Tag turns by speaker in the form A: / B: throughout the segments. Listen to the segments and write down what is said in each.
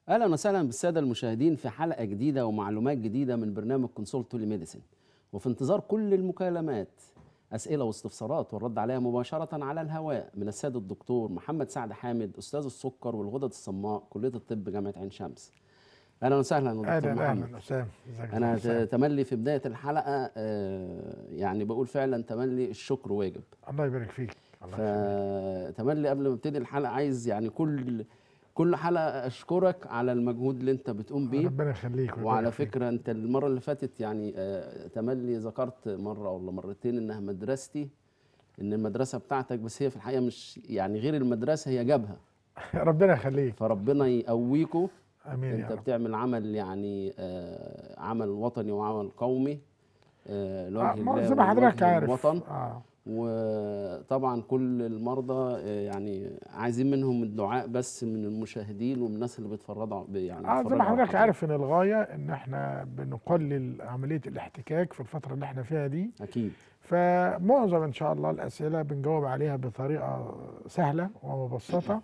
A: اهلا وسهلا بالساده المشاهدين في حلقه جديده ومعلومات جديده من برنامج كونسولت ميديسن وفي انتظار كل المكالمات اسئله واستفسارات والرد عليها مباشره على الهواء من السيد الدكتور محمد سعد حامد استاذ السكر والغدد الصماء كليه الطب جامعه عين شمس اهلا وسهلا دكتور
B: اهلا
A: محمد
B: اهلا وسهلا ازيك يا
A: انا
B: دكتور حسام؟
A: ت- تملي في بدايه الحلقه آه، يعني بقول فعلا تملي الشكر واجب
B: الله يبارك فيك الله يخليك.
A: فتملي قبل ما ابتدي الحلقه عايز يعني كل كل حلقه اشكرك على المجهود اللي انت بتقوم بيه
B: ربنا يخليك ويبارك
A: وعلى
B: فيك.
A: فكره انت المره اللي فاتت يعني آه، تملي ذكرت مره ولا مرتين انها مدرستي ان المدرسه بتاعتك بس هي في الحقيقه مش يعني غير المدرسه هي جابها
B: ربنا يخليك
A: فربنا يقويكوا
B: امين يا
A: انت
B: رب
A: بتعمل عمل يعني آه، عمل وطني وعمل قومي آه، لوجه
B: آه، ما
A: الله
B: زي ما حضرتك
A: ولوجه
B: عارف
A: الوطن
B: اه
A: وطبعا كل المرضى آه، يعني عايزين منهم الدعاء بس من المشاهدين ومن الناس اللي بيتفرجوا يعني
B: اه زي
A: بيتفرجوا
B: ما
A: على
B: حضرتك
A: القناة.
B: عارف ان الغايه ان احنا بنقلل عمليه الاحتكاك في الفتره اللي احنا فيها دي
A: اكيد
B: فمعظم ان شاء الله الاسئله بنجاوب عليها بطريقه سهله ومبسطه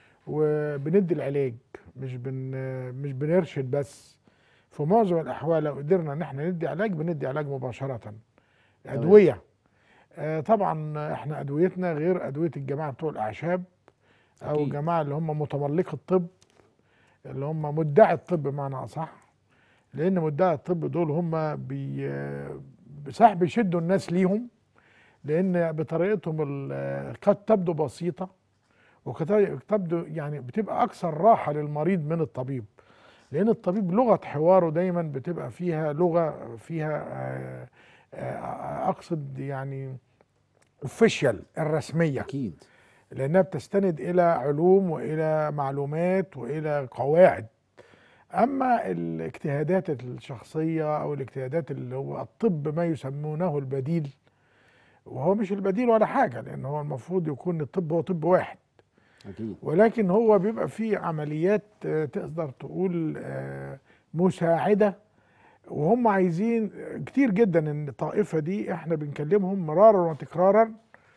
B: وبندي العلاج مش بن مش بنرشد بس في معظم الاحوال لو قدرنا ان احنا ندي علاج بندي علاج مباشره ادويه آه طبعا احنا ادويتنا غير ادويه الجماعه بتوع الاعشاب او
A: أكيد.
B: الجماعه اللي هم متملقي الطب اللي هم مدعي الطب بمعنى اصح لان مدعي الطب دول هم بي صح بيشدوا الناس ليهم لان بطريقتهم ال- قد تبدو بسيطه وقد تبدو يعني بتبقى اكثر راحه للمريض من الطبيب لان الطبيب لغه حواره دايما بتبقى فيها لغه فيها آه، آه، اقصد يعني اوفيشال الرسميه
A: اكيد
B: لانها بتستند الى علوم والى معلومات والى قواعد اما الاجتهادات الشخصيه او الاجتهادات اللي هو الطب ما يسمونه البديل وهو مش البديل ولا حاجه لان هو المفروض يكون الطب هو طب واحد
A: اكيد
B: ولكن هو بيبقى فيه عمليات آه، تقدر تقول آه، مساعده وهم عايزين كتير جدا ان الطائفه دي احنا بنكلمهم مرارا وتكرارا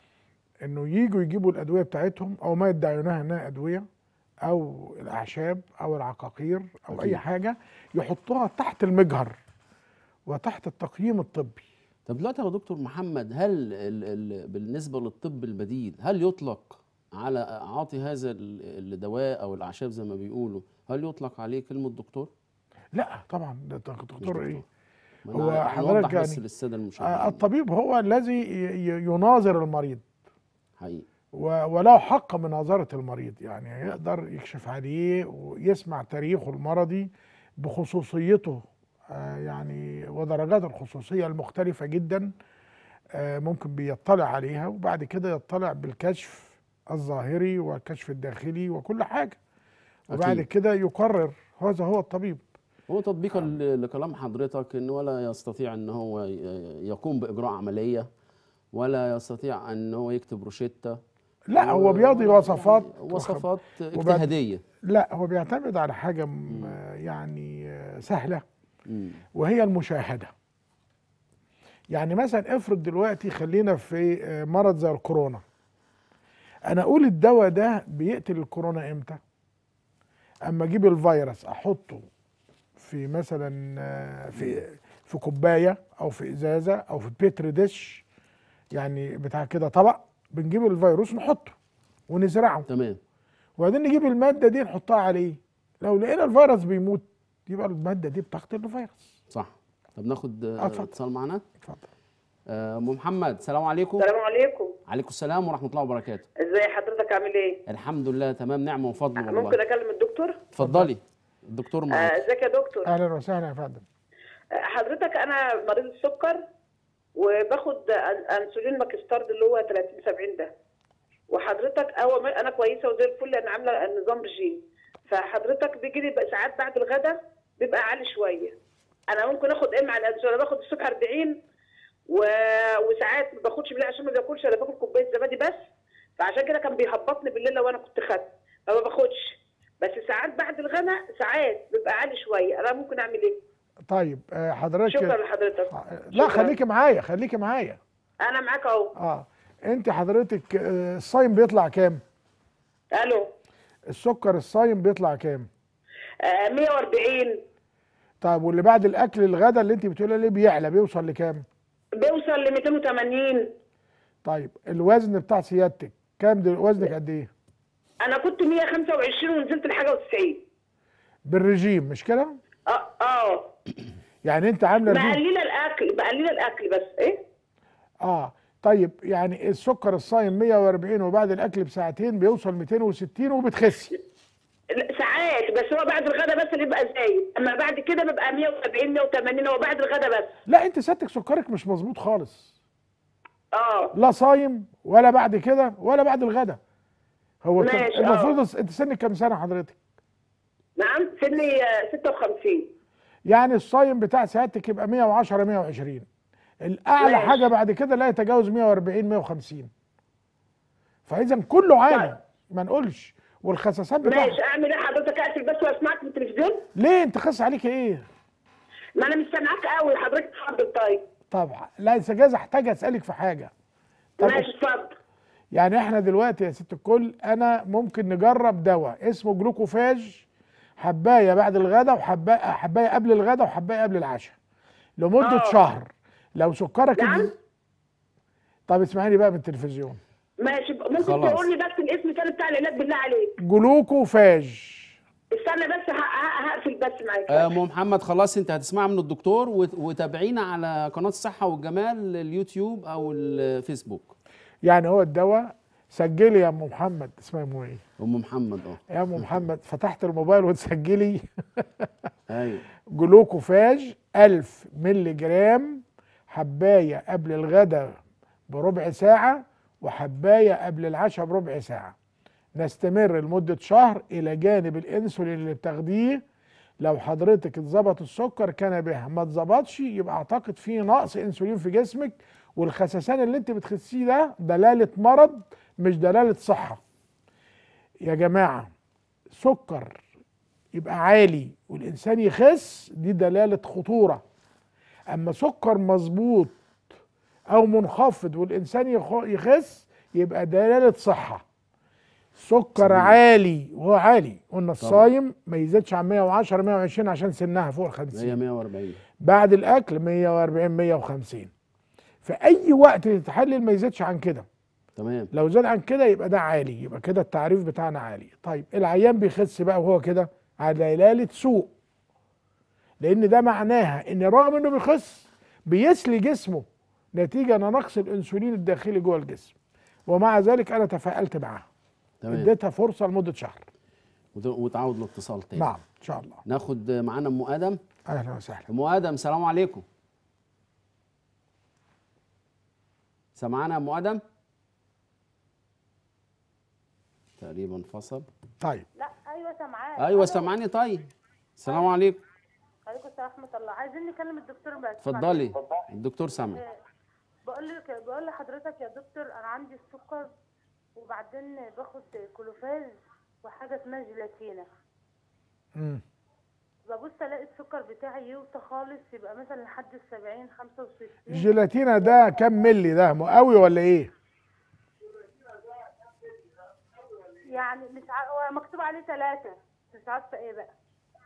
B: انه يجوا يجيبوا الادويه بتاعتهم او ما يدعونها انها ادويه او الاعشاب او العقاقير او
A: أكيد.
B: اي حاجه يحطوها تحت المجهر وتحت التقييم الطبي
A: طب دلوقتي يا دكتور محمد هل ال ال بالنسبه للطب البديل هل يطلق على اعاطي هذا ال- الدواء او الاعشاب زي ما بيقولوا هل يطلق عليه كلمه دكتور؟
B: لا طبعا ده
A: مش
B: دكتور ايه
A: ما
B: هو
A: أنا
B: حضرتك
A: نوضح بس
B: يعني-
A: للساده
B: آه،
A: المشاهدين
B: الطبيب هو الذي ي- ي- يناظر المريض
A: حقيقي
B: و- وله حق مناظرة المريض يعني يقدر يكشف عليه ويسمع تاريخه المرضي بخصوصيته آه، يعني ودرجات الخصوصية المختلفة جدا آه، ممكن بيطلع عليها وبعد كده يطلع بالكشف الظاهري والكشف الداخلي وكل حاجة وبعد
A: أكيد.
B: كده يقرر هذا هو الطبيب
A: هو تطبيقا ل- لكلام حضرتك ان ولا يستطيع ان هو ي- يقوم باجراء عمليه ولا يستطيع ان هو يكتب روشته
B: لا هو بيضي
A: ولا-
B: وصفات
A: يعني وصفات
B: وبعد-
A: اجتهاديه
B: لا هو بيعتمد على حاجة م- يعني آه، سهلة
A: مم.
B: وهي المشاهدة يعني مثلا افرض دلوقتي خلينا في آه، مرض زي الكورونا انا اقول الدواء ده بيقتل الكورونا امتى اما اجيب الفيروس احطه في مثلا آه، في في كوبايه او في ازازه او في بيتر ديش يعني بتاع كده طبق بنجيب الفيروس نحطه ونزرعه
A: تمام
B: وبعدين نجيب الماده دي نحطها عليه لو لقينا الفيروس بيموت يبقى الماده دي بتقتل الفيروس
A: صح طب ناخد
B: آه،
A: آه،
B: اتفضل.
A: اتصال معنا
B: اتفضل
A: آه، ام محمد السلام عليكم
C: السلام عليكم
A: عليكم السلام ورحمه الله وبركاته
C: ازي حضرتك عامل ايه
A: الحمد لله تمام نعمه وفضل
C: ممكن
A: والله
C: اكلم الدكتور
A: اتفضلي الدكتور
C: آه،
A: معاك
C: ازيك يا دكتور
B: اهلا وسهلا يا فندم
C: آه، حضرتك انا مريض السكر وباخد أن- انسولين ماكستارد اللي هو 30 70 ده وحضرتك اول ما انا كويسه وزي الفل انا عامله نظام رجيم فحضرتك بيجي لي بقى ساعات بعد الغداء بيبقى عالي شويه انا ممكن اخد ايه مع الانسولين انا باخد السكر 40 و... وساعات ما باخدش بالليل عشان ما باكلش انا باكل كوبايه زبادي بس فعشان كده كان بيهبطني بالليل لو انا كنت خدت فما باخدش بس ساعات بعد الغداء ساعات بيبقى عالي شويه انا ممكن اعمل ايه؟
B: طيب آه، حضرتك
C: شكرا لحضرتك
B: آه، لا
C: شكراً.
B: خليكي معايا خليكي معايا
C: انا معاك اهو
B: اه انت حضرتك آه، الصايم بيطلع كام
C: الو
B: السكر الصايم بيطلع كام
C: آه 140
B: طيب واللي بعد الاكل الغدا اللي انت بتقولي عليه بيعلى بيوصل لكام
C: بيوصل ل 280
B: طيب الوزن بتاع سيادتك كام دل... وزنك قد ايه
C: انا كنت 125 ونزلت لحاجه و90
B: بالرجيم مش كده
C: اه اه
B: يعني انت عامله رجيم
C: مقلله الاكل مقلله الاكل بس ايه
B: اه طيب يعني السكر الصايم 140 وبعد الاكل بساعتين بيوصل 260 وبتخسي
C: لا، ساعات بس هو بعد الغدا بس اللي يبقى زايد اما بعد كده ببقى 170 180 هو بعد الغدا بس
B: لا انت سيادتك سكرك مش مظبوط خالص
C: اه
B: لا صايم ولا بعد كده ولا بعد الغدا هو طب
C: ماشي،
B: المفروض الس- انت سنك كام سنه حضرتك
C: نعم سني آه، 56
B: يعني الصايم بتاع سيادتك يبقى 110 120 الاعلى
C: ماشي.
B: حاجه بعد كده لا يتجاوز 140 150 فاذا كله عالي
C: طيب.
B: ما نقولش والخساسات بتاعها
C: ماشي اعمل ايه حضرتك اقفل بس واسمعك في التلفزيون
B: ليه انت خس عليك ايه
C: ما انا مش سامعاك قوي حضرتك اتفضل طيب
B: طبعا لا سجاز احتاج اسالك في حاجه طب
C: ماشي اتفضل
B: يعني احنا دلوقتي يا ست الكل انا ممكن نجرب دواء اسمه جلوكوفاج حبايه بعد الغداء وحبايه حبايه قبل الغداء وحبايه قبل العشاء لمده
C: آه.
B: شهر لو سكرك
C: نعم.
B: ال- طب اسمعيني بقى من التلفزيون
C: ماشي ممكن
A: خلاص.
C: تقول لي بس الاسم تاني بتاع العلاج بالله عليك
B: جلوكوفاج
C: استنى بس ه- ه- هقفل بس معاك
A: آه، ام محمد خلاص انت هتسمع من الدكتور وت- وتابعينا على قناه الصحه والجمال اليوتيوب او الفيسبوك
B: يعني هو الدواء سجلي يا ام محمد اسمها ام ايه
A: ام محمد اه
B: يا ام محمد فتحت الموبايل وتسجلي
A: ايوه
B: جلوكوفاج 1000 مللي جرام حباية قبل الغداء بربع ساعة وحباية قبل العشاء بربع ساعة نستمر لمدة شهر إلى جانب الأنسولين اللي بتاخديه لو حضرتك اتظبط السكر كان به ما اتظبطش يبقى اعتقد في نقص انسولين في جسمك والخسسان اللي انت بتخسيه ده دلالة مرض مش دلالة صحة يا جماعة سكر يبقى عالي والإنسان يخس دي دلالة خطورة أما سكر مظبوط أو منخفض والإنسان يخ- يخس يبقى دلالة صحة سكر
A: صحيح.
B: عالي وهو عالي قلنا الصايم ما يزيدش عن 110 120 عشان سنها فوق ال 50
A: هي 140
B: بعد الاكل 140 150 في اي وقت تتحلل ما يزيدش عن كده
A: تمام
B: لو زاد عن كده يبقى ده عالي يبقى كده التعريف بتاعنا عالي طيب العيان بيخس بقى وهو كده على دلاله سوء لان ده معناها ان رغم انه بيخس بيسلي جسمه نتيجه لنقص الانسولين الداخلي جوه الجسم ومع ذلك انا تفائلت معاها
A: تمام
B: اديتها فرصه لمده شهر
A: وت- وتعود الاتصال تاني
B: نعم ان شاء الله
A: ناخد معانا ام ادم
B: اهلا وسهلا
A: ام ادم سلام عليكم سمعنا يا ام ادم تقريبا فصل
B: طيب
D: لا ايوه سامعاك
A: ايوه
D: ألو.
A: سامعاني طيب السلام عليكم
D: عليكم السلام ورحمه الله عايزين نكلم الدكتور بس
A: اتفضلي الدكتور سامع
D: آه، بقول لك بقول لحضرتك يا دكتور انا عندي السكر وبعدين باخد كلوفاز وحاجه اسمها جيلاتينا
B: مم.
D: ببص الاقي السكر بتاعي يوطى خالص يبقى مثلا لحد ال 70 65
B: الجيلاتينا ده كام ملي ده مقوي ولا ايه
D: يعني مش عارفه هو مكتوب عليه ثلاثة مش عارفه ايه بقى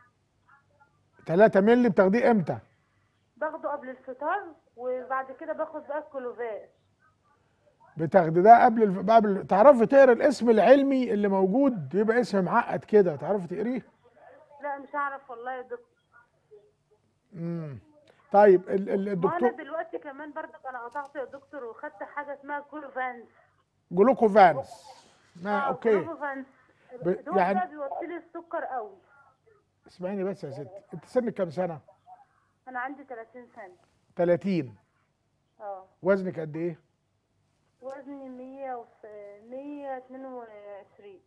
B: 3 ملي بتاخديه امتى
D: باخده قبل الفطار وبعد كده باخد بقى الكلوفاز
B: بتاخدي ده قبل الف... قبل تعرفي تقرا الاسم العلمي اللي موجود يبقى اسم معقد كده تعرفي تقريه
D: لا مش هعرف والله يا دكتور
B: امم طيب ال... ال...
D: ما انا
B: الدكتور
D: دلوقتي كمان برضك انا قطعت يا دكتور وخدت حاجه اسمها كلوفانس
B: جلوكوفانس ما
D: آه،
B: اوكي
D: كلوفانس
B: ب-
D: دول
B: يعني-
D: بقى بيوطي لي السكر قوي
B: اسمعيني بس يا ستي انت سنك كام سنه
D: انا عندي 30 سنه
B: 30
D: اه
B: وزنك قد ايه
D: وزني 100 و 122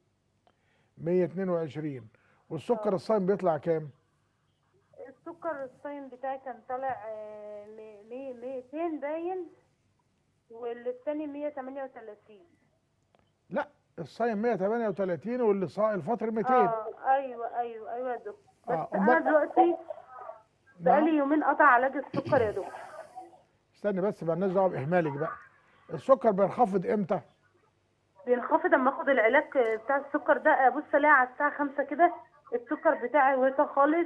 B: 122 والسكر الصايم بيطلع كام
D: السكر الصايم بتاعي كان طالع آه، مي- مي- 200 باين والتاني 138
B: لا الصايم 138 واللي صايم الفطر 200
D: اه ايوه ايوه ايوه يا دكتور بس
B: آه،
D: انا
B: أمال-
D: دلوقتي بقالي يومين قطع علاج السكر يا دكتور
B: استني بس مالناش دعوه باهمالك بقى السكر بينخفض امتى
D: بينخفض اما اخد العلاج بتاع السكر ده ابص الاقي على الساعه 5 كده السكر بتاعي وطى خالص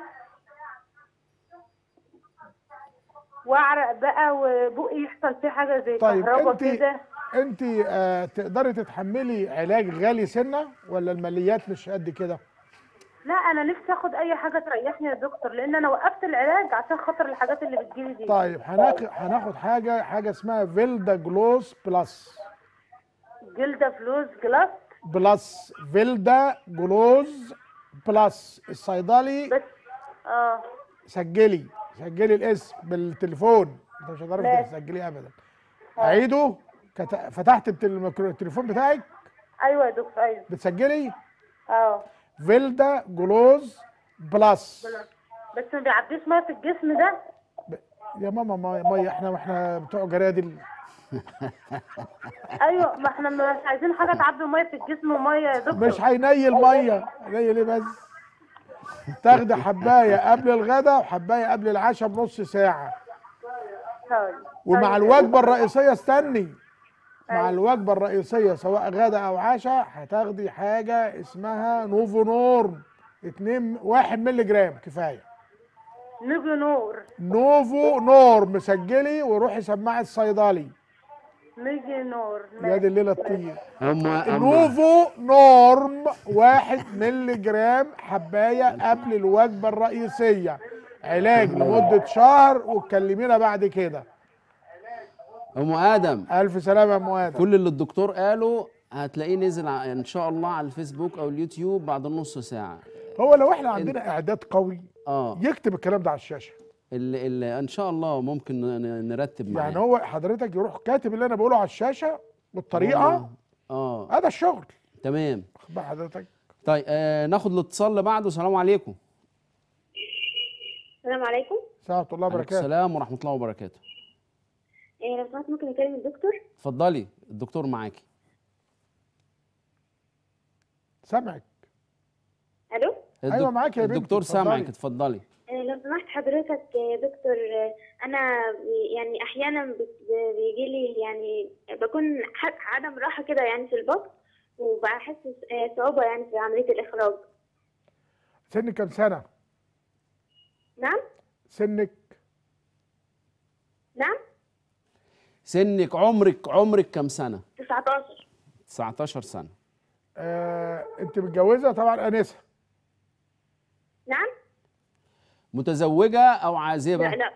D: واعرق بقى وبقي يحصل فيه حاجه زي
B: طيب
D: كهرباء
B: انت
D: كده
B: انت آه تقدري تتحملي علاج غالي سنه ولا الماليات مش قد كده
D: لا انا نفسي اخد اي حاجه تريحني يا دكتور لان انا وقفت العلاج عشان خاطر الحاجات اللي بتجيلي دي
B: طيب هناخد هناخد حاجه حاجه اسمها فيلدا جلوس بلس
D: جلده فلوس جلاس
B: بلس فيلدا جلوز بلس الصيدلي
D: بس اه
B: سجلي سجلي الاسم بالتليفون انت مش هتعرفي
D: ماشي.
B: تسجليه ابدا اعيده كت... فتحت التل- الميكرو- التليفون بتاعك
D: ايوه يا دكتور ايوه
B: بتسجلي
D: اه
B: فيلدا جلوز بلس
D: بس ما بيعديش ميه في الجسم ده
B: يا ماما ميه ميه احنا واحنا بتوع جرادل
D: ايوه ما احنا مش عايزين حاجه تعبي ميه في الجسم وميه يا دكتور
B: مش هينيل ميه هينيل ايه بس تاخدي حبايه قبل الغداء وحبايه قبل العشاء بنص ساعه
D: طيب.
B: ومع
D: طيب.
B: الوجبه الرئيسيه استني مع
D: أيوة.
B: الوجبه الرئيسيه سواء غدا او عشاء هتاخدي حاجه اسمها نوفو نورم 2 1 مللي جرام كفايه
D: نيجي نور
B: نوفو نورم سجلي وروحي سماعي الصيدلي
D: نيجي نور
B: يا دي الليله تطير
A: هم هم
B: نوفو نورم واحد مللي جرام حباية قبل الوجبة الرئيسية علاج لمدة شهر وتكلمينا بعد كده
A: ام ادم
B: ألف سلامة يا أم آدم
A: كل اللي الدكتور قاله هتلاقيه نزل ع- ان شاء الله على الفيسبوك او اليوتيوب بعد نص ساعه
B: هو لو احنا عندنا إعداد قوي
A: اه
B: يكتب الكلام ده على الشاشة
A: اللي, اللي ان شاء الله ممكن ن- ن- نرتب معاه
B: يعني هو حضرتك يروح كاتب اللي أنا بقوله على الشاشة بالطريقة
A: اه
B: هذا الشغل
A: تمام
B: واخد بال حضرتك
A: طيب آه ناخد الاتصال اللي بعده السلام عليكم
E: السلام عليكم
B: سلامة الله
A: عليكم
B: وبركاته
A: السلام ورحمه الله وبركاته
E: إيه لو سمحت ممكن اكلم الدكتور
A: اتفضلي الدكتور معاكي
B: سامعك
E: الو
B: أيوة معاك يا بنتي،
A: الدكتور
B: اتفضلي.
A: سامعك اتفضلي
E: إيه لو سمحت حضرتك يا دكتور آه، انا بي- يعني احيانا بيجي لي يعني بكون ح- عدم راحه كده يعني في البطن وبحس آه، صعوبه يعني في عمليه الاخراج
B: سنك كام سنة؟
E: نعم
B: سنك
E: نعم
A: سنك عمرك عمرك كام سنه
E: 19
A: 19 سنه
B: آه أنت متجوزة طبعا أنسة
E: نعم
A: متزوجه او عازبه
E: لا لا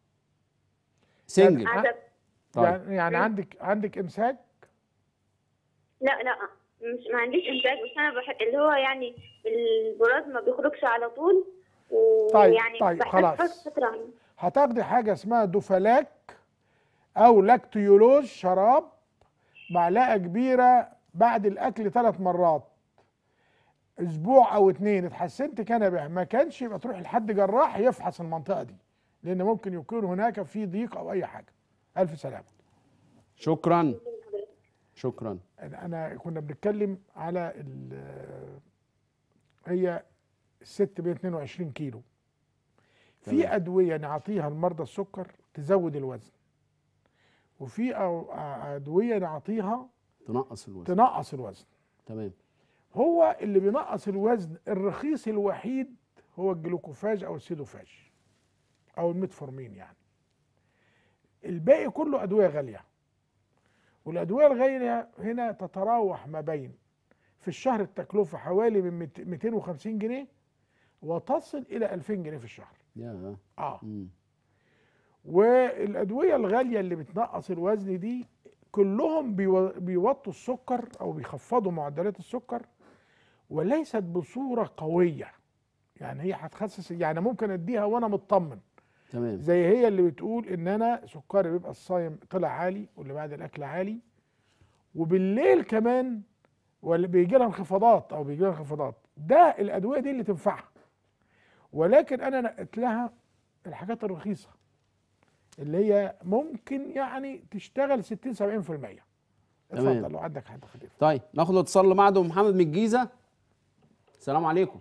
A: سنجل
E: عدد
A: طيب
B: يعني يعني عندك عندك إمساك
E: لا لا مش ما عنديش انتاج بس انا بحب اللي هو يعني البراز ما بيخرجش على طول
B: طيب،
E: ويعني
B: طيب،
E: بحتاج
B: خلاص.
E: فتره
B: هتاخدي حاجه اسمها دوفالاك او لاكتيولوز شراب معلقه كبيره بعد الاكل ثلاث مرات اسبوع او اتنين اتحسنت كان به ما كانش يبقى تروح لحد جراح يفحص المنطقه دي لان ممكن يكون هناك في ضيق او اي حاجه الف سلامه
A: شكرا شكرا
B: انا أنا كنا بنتكلم على ال- هي الست 122 كيلو في
A: تمام.
B: ادويه نعطيها لمرضى السكر تزود الوزن وفي أو- ادويه نعطيها
A: تنقص الوزن
B: تنقص الوزن
A: تمام
B: هو اللي بينقص الوزن الرخيص الوحيد هو الجلوكوفاج او السيدوفاج او الميتفورمين يعني الباقي كله ادويه غاليه والادويه الغاليه هنا تتراوح ما بين في الشهر التكلفه حوالي من 200 250 جنيه وتصل الى 2000 جنيه في الشهر
A: يا
B: اه
A: مم.
B: والادويه الغاليه اللي بتنقص الوزن دي كلهم بيو- بيوطوا السكر او بيخفضوا معدلات السكر وليست بصوره قويه يعني هي هتخسس يعني ممكن اديها وانا مطمن
A: تمام
B: زي هي اللي بتقول ان انا سكري بيبقى الصايم طلع عالي واللي بعد الاكل عالي وبالليل كمان واللي بيجي لها انخفاضات او بيجي لها انخفاضات ده الادويه دي اللي تنفعها ولكن انا نقيت لها الحاجات الرخيصه اللي هي ممكن يعني تشتغل 60 70%
A: تمام.
B: اتفضل لو عندك حاجه خفيفه
A: طيب ناخد الاتصال اللي بعده محمد من الجيزه السلام عليكم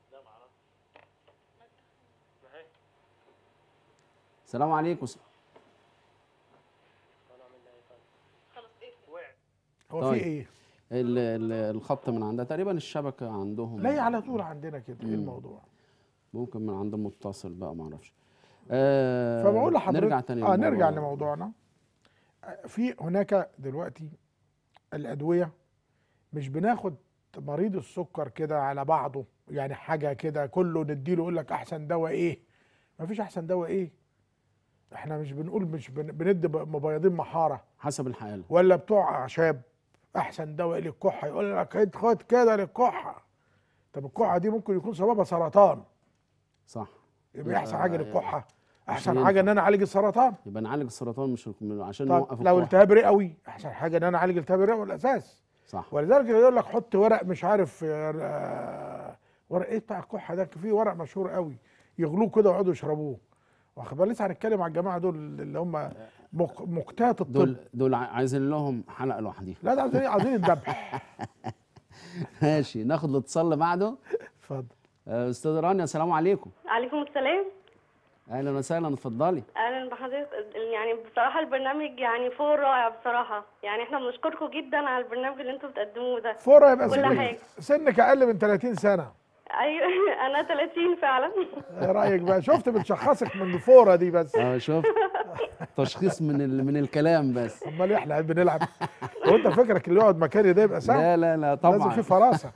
A: السلام عليكم
B: هو
A: طيب.
B: في ايه
A: ال- ال- الخط من عندها تقريبا الشبكه عندهم
B: لا هي على طول عندنا كده ايه
A: مم.
B: الموضوع
A: ممكن من عند متصل بقى ما اعرفش آه
B: فبقول لحضرتك
A: نرجع تاني
B: اه
A: للموضوع.
B: نرجع لموضوعنا آه، في هناك دلوقتي الادويه مش بناخد مريض السكر كده على بعضه يعني حاجه كده كله نديله يقول لك احسن دواء ايه ما فيش احسن دواء ايه احنا مش بنقول مش بن- بندي ب- مبيضين محاره
A: حسب الحاله
B: ولا بتوع اعشاب احسن دواء للكحه يقول لك خد- خد كده للكحه طب الكحه دي ممكن يكون سببها سرطان
A: صح
B: يبقى احسن حاجه
A: يبقى
B: للكحه احسن
A: ينفع.
B: حاجه ان انا اعالج السرطان
A: يبقى نعالج السرطان مش من- عشان
B: طب
A: نوقف
B: لو
A: الكحة.
B: التهاب رئوي احسن حاجه ان انا اعالج التهاب الرئوي الاساس
A: صح
B: ولذلك يقول لك حط ورق مش عارف آه، ورق ايه بتاع الكحه ده في ورق مشهور قوي يغلوه كده ويقعدوا يشربوه واخد بالك لسه هنتكلم على الجماعه دول اللي هم مك- مقتات الطب
A: دول دول ع- عايزين لهم حلقه لوحديها
B: لا ده عايزين عايزين الذبح
A: ماشي ناخد الاتصال اللي بعده
B: اتفضل
A: آه، استاذ رانيا السلام عليكم
F: عليكم السلام
A: اهلا وسهلا اتفضلي
F: اهلا بحضرتك يعني بصراحه البرنامج يعني فوق رائع بصراحه يعني احنا بنشكركم جدا على البرنامج اللي انتم بتقدموه ده
B: فورة يبقى
F: كل
B: سنك
F: حاجة.
B: سنك اقل من 30 سنه
F: ايوه انا 30 فعلا
B: ايه رايك بقى شفت بتشخصك من الفوره دي بس
A: اه شوف تشخيص من ال... من الكلام بس
B: امال إيه احنا بنلعب هو انت فكرك اللي يقعد مكاني ده يبقى سهل
A: لا لا لا
B: لازم
A: طبعا
B: في فراسه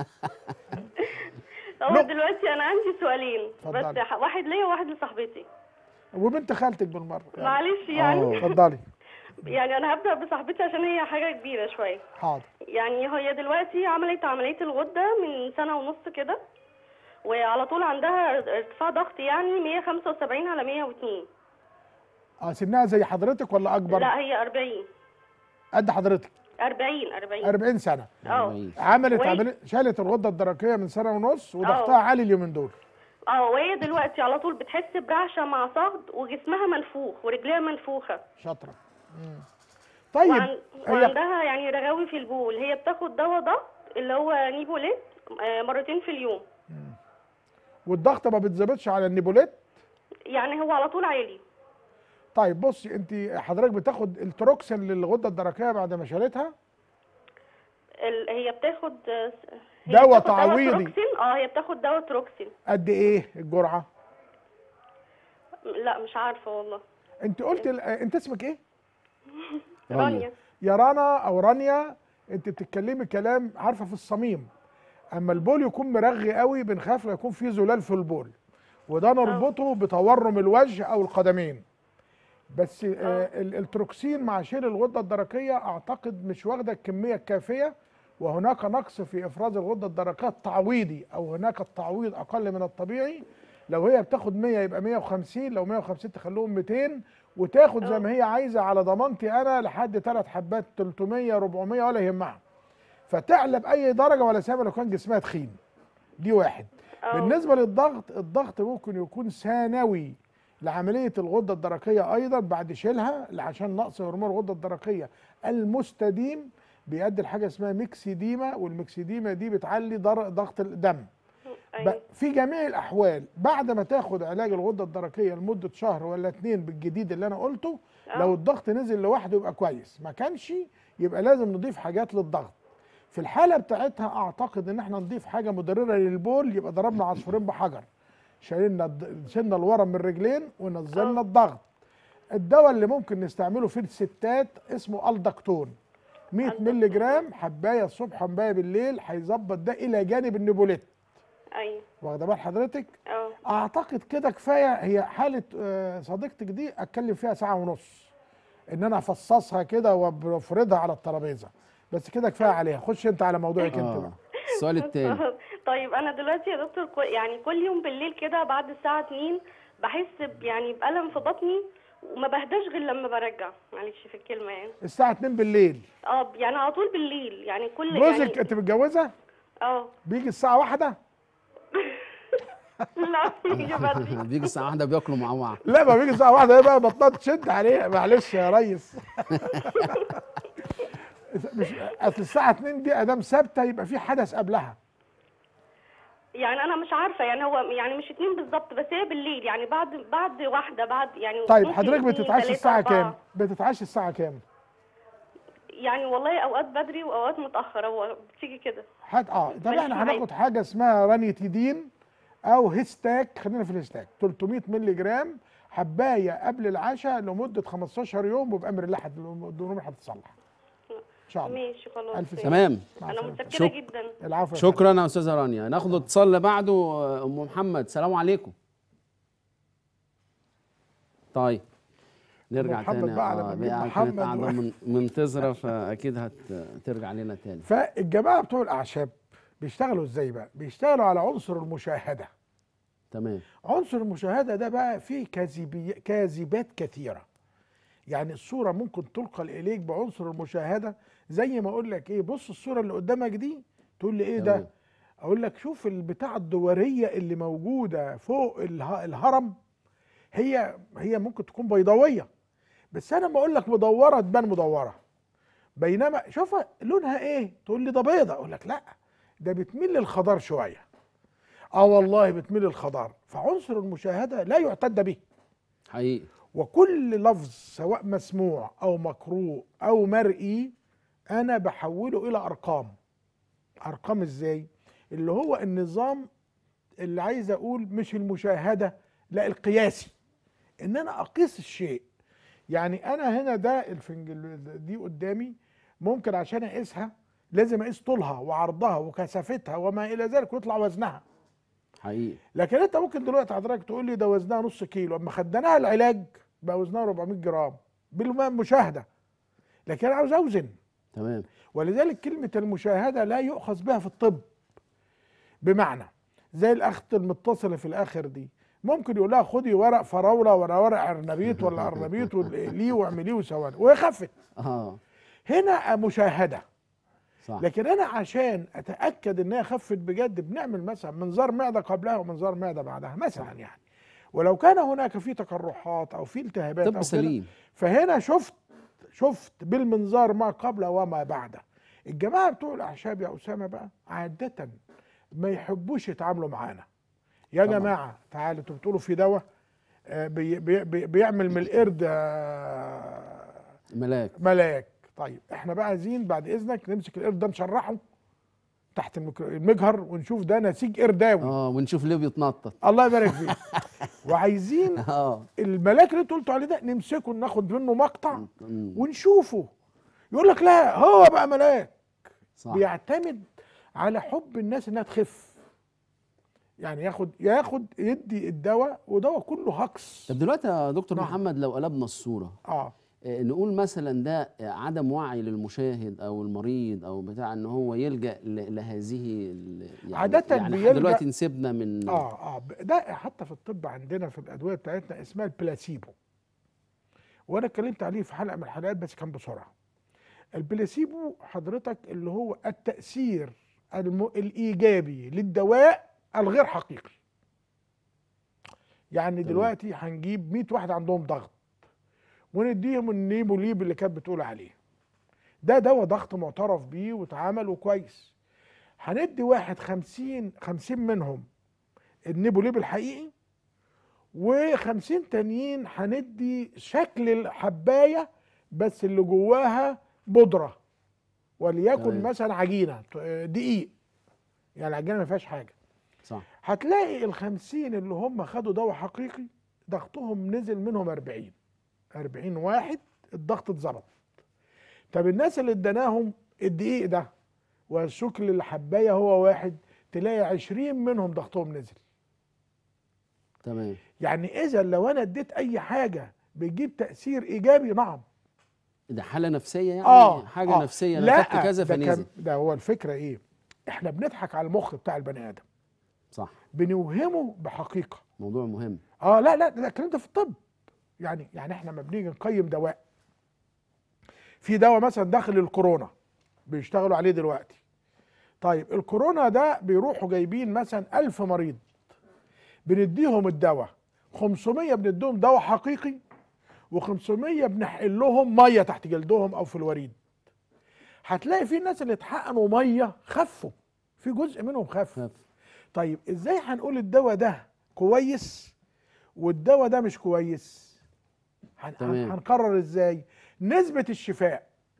F: هو
B: لا.
F: دلوقتي انا عندي سؤالين
B: اتفضلي.
F: بس ح- واحد ليا وواحد لصاحبتي
B: وبنت خالتك بالمره يعني.
F: معلش يعني
A: آه.
B: اتفضلي
F: يعني انا هبدا بصاحبتي عشان هي حاجه كبيره شويه
B: حاضر
F: يعني هي دلوقتي عملت عمليه الغده من سنه ونص كده وعلى طول عندها ارتفاع ضغط يعني 175 على 102
B: اه سنها زي حضرتك ولا اكبر
F: لا هي 40
B: قد حضرتك
F: 40 40
B: 40 سنه
F: اه
B: عملت
F: وي-
B: عمليه شالت الغده الدرقيه من سنه ونص وضغطها
F: آه.
B: عالي اليومين دول
F: اه وهي دلوقتي على طول بتحس برعشه مع صهد وجسمها منفوخ ورجليها منفوخه
B: شاطره مم. طيب
F: وعن...
B: هي
F: وعندها يعني رغاوي في البول هي بتاخد دواء ضغط اللي هو نيبوليت آه، مرتين في اليوم
B: والضغط ما بتظبطش على النيبوليت
F: يعني هو على طول عالي
B: طيب بصي انت حضرتك بتاخد التروكسين للغده الدرقيه بعد ما شالتها
F: ال... هي بتاخد آه، هي
B: دواء
F: بتاخد
B: تعويضي.
F: تروكسين اه هي بتاخد دواء تروكسين
B: قد ايه الجرعه
F: لا مش عارفه والله
B: انت قلت ال- انت اسمك ايه
F: رانيا
B: يا رنا او رانيا انت بتتكلمي كلام عارفه في الصميم اما البول يكون مرغي قوي بنخاف لا يكون فيه زلال في البول وده نربطه بتورم الوجه او القدمين بس آه ال- التروكسين مع شيل الغده الدرقيه اعتقد مش واخده الكميه الكافيه وهناك نقص في افراز الغده الدرقيه التعويضي او هناك التعويض اقل من الطبيعي لو هي بتاخد 100 يبقى 150 لو 150 تخليهم 200 وتاخد زي ما هي عايزه على ضمانتي انا لحد ثلاث حبات 300 400 ولا يهمها فتعلى باي درجه ولا سيما لو كان جسمها تخين دي واحد
F: أه.
B: بالنسبه للضغط الضغط ممكن يكون ثانوي لعمليه الغده الدرقيه ايضا بعد شيلها عشان نقص هرمون الغده الدرقيه المستديم بيؤدي لحاجه اسمها ميكسيديما والميكسيديما دي بتعلي در- ضغط الدم ب-
F: ايوه
B: في جميع الاحوال بعد ما تاخد علاج الغده الدرقيه لمده شهر ولا اتنين بالجديد اللي انا قلته
F: آه.
B: لو الضغط نزل لوحده يبقى كويس ما كانش يبقى لازم نضيف حاجات للضغط في الحاله بتاعتها اعتقد ان احنا نضيف حاجه مضرره للبول يبقى ضربنا عصفورين بحجر شالنا الض- شلنا الورم من الرجلين ونزلنا
F: آه.
B: الضغط الدواء اللي ممكن نستعمله في الستات اسمه الدكتون 100 مللي جرام حبايه الصبح وحبايه بالليل هيظبط ده الى جانب النيبوليت
F: ايوه
B: واخده بال حضرتك
F: اه
B: اعتقد كده كفايه هي حاله آه، صديقتك دي اتكلم فيها ساعه ونص ان انا افصصها كده وافردها على الترابيزه بس كده كفايه عليها خش انت على موضوعك انت
A: اه
B: بقى
A: السؤال التاني
F: طيب انا دلوقتي يا دكتور كو- يعني كل يوم بالليل كده بعد الساعه 2 بحس ب- يعني بألم في بطني وما بهداش غير لما برجع معلش في الكلمه يعني
B: الساعه 2 بالليل
F: اه يعني على طول بالليل يعني كل
B: جوزك
F: يعني
B: انت متجوزه
F: اه
B: بيجي الساعه واحدة
F: لا يجي بدري
A: بيجي الساعه واحدة بياكلوا مع بعض
B: لا ما بيجي الساعه واحدة بقى بطنها تشد عليه معلش يا ريس مش اصل الساعه 2 دي ادام ثابته يبقى في حدث قبلها
F: يعني انا مش عارفه يعني هو يعني مش اتنين بالظبط بس هي بالليل يعني بعد بعد واحده بعد يعني
B: طيب
F: ممكن
B: حضرتك
F: اتنين،
B: بتتعشى
F: تلاتة،
B: الساعه
F: أربعة.
B: كام بتتعشى الساعه كام
F: يعني والله اوقات بدري واوقات متاخره هو بتيجي كده
B: حد اه طب
F: ماليش
B: احنا
F: معايا.
B: هناخد حاجه اسمها رانيتيدين او هيستاك خلينا في الهيستاك 300 مللي جرام حبايه قبل العشاء لمده 15 يوم وبامر الله حد- الامور هتتصلح ان شاء الله
F: ماشي خلاص
B: ألف سلامة.
A: تمام
B: مع
F: انا
B: السلامة.
F: متشكره
A: شك-
F: جدا
B: العفو يا
A: شكرا يا استاذه رانيا ناخد اتصال اللي بعده آه، ام محمد سلام عليكم طيب نرجع
B: محمد
A: تاني
B: بقى على
A: آه،
B: ما نجيب
A: بقى
B: محمد
A: كانت قاعده
B: و-
A: من- منتظره فاكيد هترجع لنا تاني
B: فالجماعه بتوع الاعشاب بيشتغلوا ازاي بقى بيشتغلوا على عنصر المشاهده
A: تمام
B: عنصر المشاهده ده بقى فيه كاذبي كاذبات كثيره يعني الصوره ممكن تلقى اليك بعنصر المشاهده زي ما اقول لك ايه بص الصوره اللي قدامك دي تقول لي ايه
A: تمام.
B: ده اقول لك شوف البتاع الدوريه اللي موجوده فوق اله- الهرم هي هي ممكن تكون بيضاويه بس انا ما اقول لك مدوره تبان مدوره بينما شوفها لونها ايه تقول لي ده بيضه اقول لك لا ده بتميل للخضار شويه اه والله بتميل للخضار فعنصر المشاهده لا يعتد به
A: حقيقي
B: وكل لفظ سواء مسموع او مقروء او مرئي انا بحوله الى ارقام ارقام ازاي اللي هو النظام اللي عايز اقول مش المشاهده لا القياسي ان انا اقيس الشيء يعني انا هنا ده الفنجل دي قدامي ممكن عشان اقيسها لازم اقيس طولها وعرضها وكثافتها وما الى ذلك ويطلع وزنها
A: حقيقي
B: لكن انت ممكن دلوقتي حضرتك تقول لي ده وزنها نص كيلو اما خدناها العلاج بقى وزنها 400 جرام بالمشاهده لكن انا عاوز اوزن
A: تمام
B: ولذلك كلمه المشاهده لا يؤخذ بها في الطب بمعنى زي الاخت المتصله في الاخر دي ممكن يقول لها خدي ورق فراوله ولا ورق ارنبيط ولا ارنبيط ليه واعمليه وسواني وهي خفت
A: اه
B: هنا مشاهده
A: صح
B: لكن انا عشان اتاكد ان هي خفت بجد بنعمل مثلا منظار معده قبلها ومنظار معده بعدها مثلا يعني ولو كان هناك في تقرحات او في التهابات أو
A: طب
B: كده،
A: سليم
B: فهنا شفت شفت بالمنظار ما قبل وما بعد الجماعه بتوع الاعشاب يا اسامه بقى عاده ما يحبوش يتعاملوا معانا يا
A: طبعاً.
B: جماعه تعالوا انتوا بتقولوا في دواء آه، بي بي بي بيعمل من القرد آه،
A: ملاك
B: ملاك طيب احنا بقى عايزين بعد اذنك نمسك القرد ده نشرحه تحت الميكرو- المجهر ونشوف ده نسيج قرداوي
A: اه ونشوف ليه بيتنطط
B: الله يبارك فيك وعايزين
A: اه
B: الملاك اللي انتوا قلتوا عليه ده نمسكه ناخد منه مقطع
A: مم.
B: ونشوفه يقول لك لا هو بقى ملاك
A: صح
B: بيعتمد على حب الناس انها تخف يعني ياخد ياخد يدي الدواء ودواء كله هكس
A: طب دلوقتي يا دكتور
B: نعم.
A: محمد لو قلبنا الصوره
B: اه
A: آه، نقول مثلا ده آه، عدم وعي للمشاهد او المريض او بتاع ان هو يلجا ل- لهذه ال- يعني
B: عادة
A: يعني
B: بيلجأ-
A: دلوقتي نسيبنا من
B: اه اه ب- ده حتى في الطب عندنا في الادويه بتاعتنا اسمها البلاسيبو وانا اتكلمت عليه في حلقه من الحلقات بس كان بسرعه البلاسيبو حضرتك اللي هو التاثير الم... الايجابي للدواء الغير حقيقي يعني
A: تمام.
B: دلوقتي هنجيب 100 واحد عندهم ضغط ونديهم النيبوليب اللي كانت بتقول عليه ده دواء ضغط معترف بيه واتعمل وكويس هندي واحد 50 50 منهم النيبوليب الحقيقي و50 تانيين هندي شكل الحبايه بس اللي جواها بودره وليكن
A: تمام.
B: مثلا عجينه دقيق يعني العجينه ما فيهاش حاجه
A: صح
B: هتلاقي الخمسين اللي هم خدوا دواء حقيقي ضغطهم نزل منهم 40 40 واحد الضغط اتظبط طب الناس اللي اديناهم الدقيق ده والشكل الحبايه هو واحد تلاقي 20 منهم ضغطهم نزل
A: تمام
B: يعني اذا لو انا اديت اي حاجه بتجيب تاثير ايجابي نعم
A: ده حاله نفسيه يعني
B: اه
A: حاجه
B: آه.
A: نفسيه انا
B: لا
A: خدت كذا
B: ده,
A: فنزل
B: كان- ده هو الفكره ايه احنا بنضحك على المخ بتاع البني ادم
A: صح
B: بنوهمه بحقيقه
A: موضوع مهم
B: اه لا لا ده الكلام ده في الطب يعني يعني احنا لما بنيجي نقيم دواء في دواء مثلا داخل الكورونا بيشتغلوا عليه دلوقتي طيب الكورونا ده بيروحوا جايبين مثلا ألف مريض بنديهم الدواء 500 بنديهم دواء حقيقي و500 بنحقن لهم ميه تحت جلدهم او في الوريد هتلاقي في ناس اللي اتحقنوا ميه خفوا في جزء منهم خف
A: خف.
B: طيب ازاي هنقول الدواء ده كويس والدواء ده مش كويس هن- هن-
A: تمام.
B: هنقرر ازاي نسبة الشفاء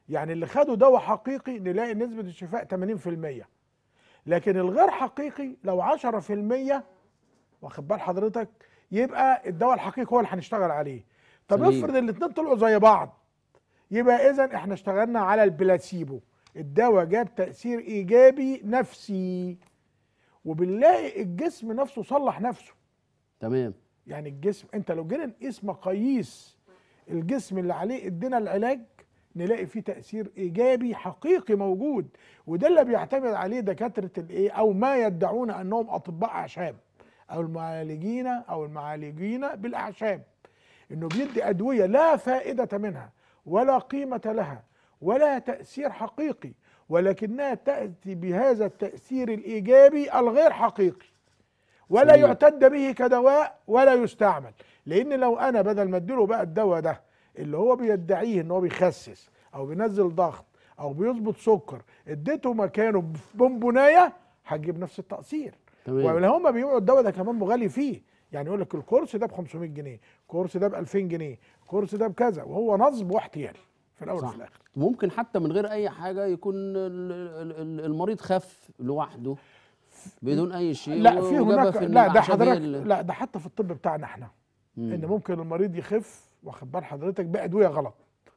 B: يعني اللي خدوا دواء حقيقي نلاقي نسبه الشفاء 80% لكن الغير حقيقي لو 10% واخد بال حضرتك يبقى الدواء الحقيقي هو اللي هنشتغل عليه طب
A: سليم.
B: افرض الاثنين طلعوا زي بعض يبقى اذا احنا اشتغلنا على البلاسيبو الدواء جاب تاثير ايجابي نفسي وبنلاقي الجسم نفسه صلح نفسه
A: تمام
B: يعني الجسم انت لو جينا نقيس مقاييس الجسم اللي عليه ادينا العلاج نلاقي فيه تاثير ايجابي حقيقي موجود وده اللي بيعتمد عليه دكاتره الايه او ما يدعون انهم اطباء اعشاب او المعالجين او المعالجين بالاعشاب انه بيدي ادويه لا فائده منها ولا قيمه لها ولا تاثير حقيقي ولكنها تاتي بهذا التاثير الايجابي الغير حقيقي ولا
A: سليم.
B: يعتد به كدواء ولا يستعمل لان لو انا بدل ما اديله بقى الدواء ده اللي هو بيدعيه ان هو بيخسس او بينزل ضغط او بيظبط سكر اديته مكانه بونبونايه هتجيب نفس التاثير
A: تمام
B: ولا هم بيبيعوا الدواء ده كمان مغالي فيه يعني يقول لك الكورس ده ب 500 جنيه الكورس ده ب 2000 جنيه الكورس ده بكذا وهو نصب واحتيال في الاول
A: صح.
B: وفي الاخر
A: ممكن حتى من غير اي حاجه يكون ال- ال- ال- المريض خف لوحده بدون اي شيء
B: لا في
A: وجابها
B: هناك
A: في
B: لا ده
A: الأعشاب هي
B: حضرتك
A: اللي-
B: لا ده حتى في الطب بتاعنا احنا
A: مم.
B: ان ممكن المريض يخف واخد بال حضرتك بادويه غلط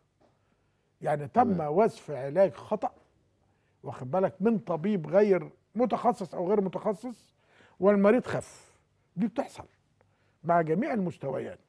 B: يعني تم
A: تمام.
B: وصف علاج خطا واخد بالك من طبيب غير متخصص او غير متخصص والمريض خف دي بتحصل مع جميع المستويات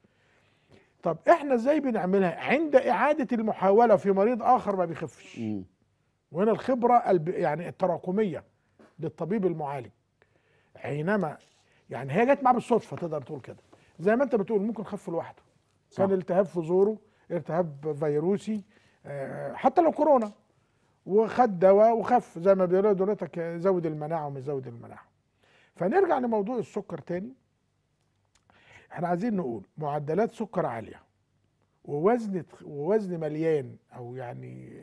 B: طب احنا ازاي بنعملها عند اعاده المحاوله في مريض اخر ما بيخفش
A: مم.
B: وهنا الخبرة الب... يعني التراكمية للطبيب المعالج حينما يعني هي جت معاه بالصدفة تقدر تقول كده زي ما انت بتقول ممكن خف لوحده
A: صح.
B: كان التهاب في زوره التهاب فيروسي آه، حتى لو كورونا وخد دواء وخف زي ما بيقولوا دولتك زود المناعة ومش زود المناعة فنرجع لموضوع السكر تاني احنا عايزين نقول معدلات سكر عالية ووزن ووزن مليان او يعني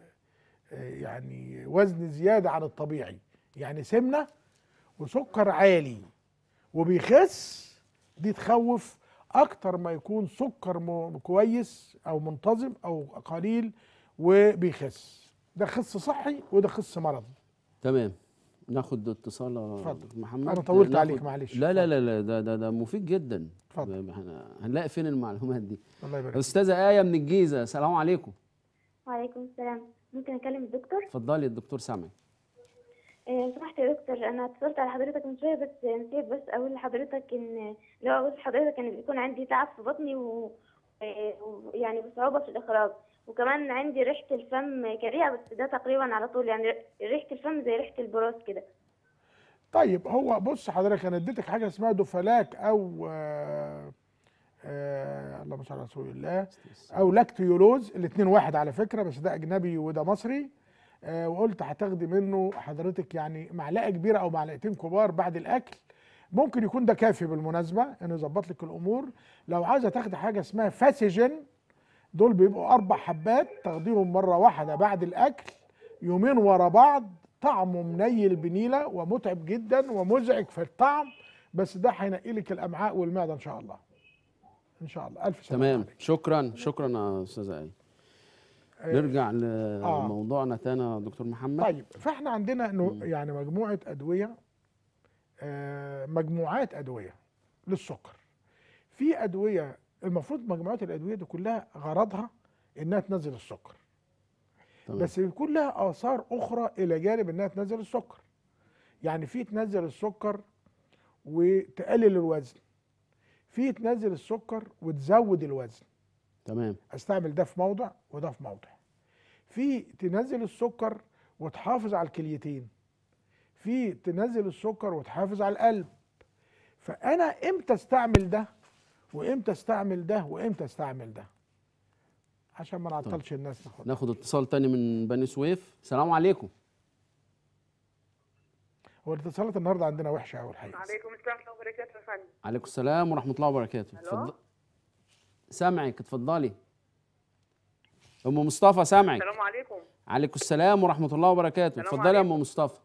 B: يعني وزن زيادة عن الطبيعي يعني سمنة وسكر عالي وبيخس دي تخوف أكتر ما يكون سكر م- كويس أو منتظم أو قليل وبيخس ده خس صحي وده خس مرضي
A: تمام ناخد اتصال يا
B: اتفضل.
A: دكتور محمد
B: أنا طولت
A: ناخد-
B: عليك، معلش.
A: لا لا لا لا ده ده, ده مفيد جدا
B: اتفضل.
A: هن- هنلاقي فين المعلومات دي
B: الله يبارك فيك.
A: استاذه ايه من الجيزه السلام عليكم
E: وعليكم السلام ممكن اكلم الدكتور
A: اتفضلي الدكتور سامعك
E: آه، لو سمحت يا دكتور انا اتصلت على حضرتك من شويه بس نسيت بس اقول لحضرتك ان لو اقول لحضرتك ان بيكون عندي تعب في بطني و آه، ويعني بصعوبه في الاخراج وكمان عندي ريحه الفم كريهه بس ده تقريبا على طول يعني ريحه الفم زي ريحه البراز كده
B: طيب هو بص حضرتك انا اديتك حاجه اسمها دوفلاك او آه آه اللهم صل على رسول الله او لاكتيولوز الاثنين واحد على فكره بس ده اجنبي وده مصري آه وقلت هتاخدي منه حضرتك يعني معلقه كبيره او معلقتين كبار بعد الاكل ممكن يكون ده كافي بالمناسبه انه يظبط لك الامور لو عايزه تاخدي حاجه اسمها فاسيجين دول بيبقوا اربع حبات تاخديهم مره واحده بعد الاكل يومين ورا بعض طعمه منيل بنيله ومتعب جدا ومزعج في الطعم بس ده هينقي لك الامعاء والمعده ان شاء الله ان شاء الله الف سلامه
A: تمام
B: عليك.
A: شكرا شكرا يا استاذه ايه نرجع لموضوعنا تاني يا دكتور محمد
B: طيب فاحنا عندنا انه يعني مجموعه ادويه آه، مجموعات ادويه للسكر في ادويه المفروض مجموعات الادويه دي كلها غرضها انها تنزل السكر
A: تمام.
B: بس بيكون لها اثار اخرى الى جانب انها تنزل السكر يعني في تنزل السكر وتقلل الوزن في تنزل السكر وتزود الوزن
A: تمام
B: استعمل ده في موضع وده في موضع في تنزل السكر وتحافظ على الكليتين في تنزل السكر وتحافظ على القلب فانا امتى استعمل ده وامتى استعمل ده وامتى استعمل ده عشان ما نعطلش الناس ناخد
A: ناخد اتصال تاني من بني سويف السلام عليكم
B: هو الاتصالات النهارده عندنا وحشه قوي الحقيقه
C: عليكم السلام ورحمه الله وبركاته يا فندم
A: عليكم السلام ورحمه الله وبركاته
C: ألو؟
A: اتفضل سامعك اتفضلي ام مصطفى سامعك
C: السلام عليكم
A: عليكم السلام ورحمه الله وبركاته
C: السلام
A: اتفضلي يا ام
C: عليكم.
A: مصطفى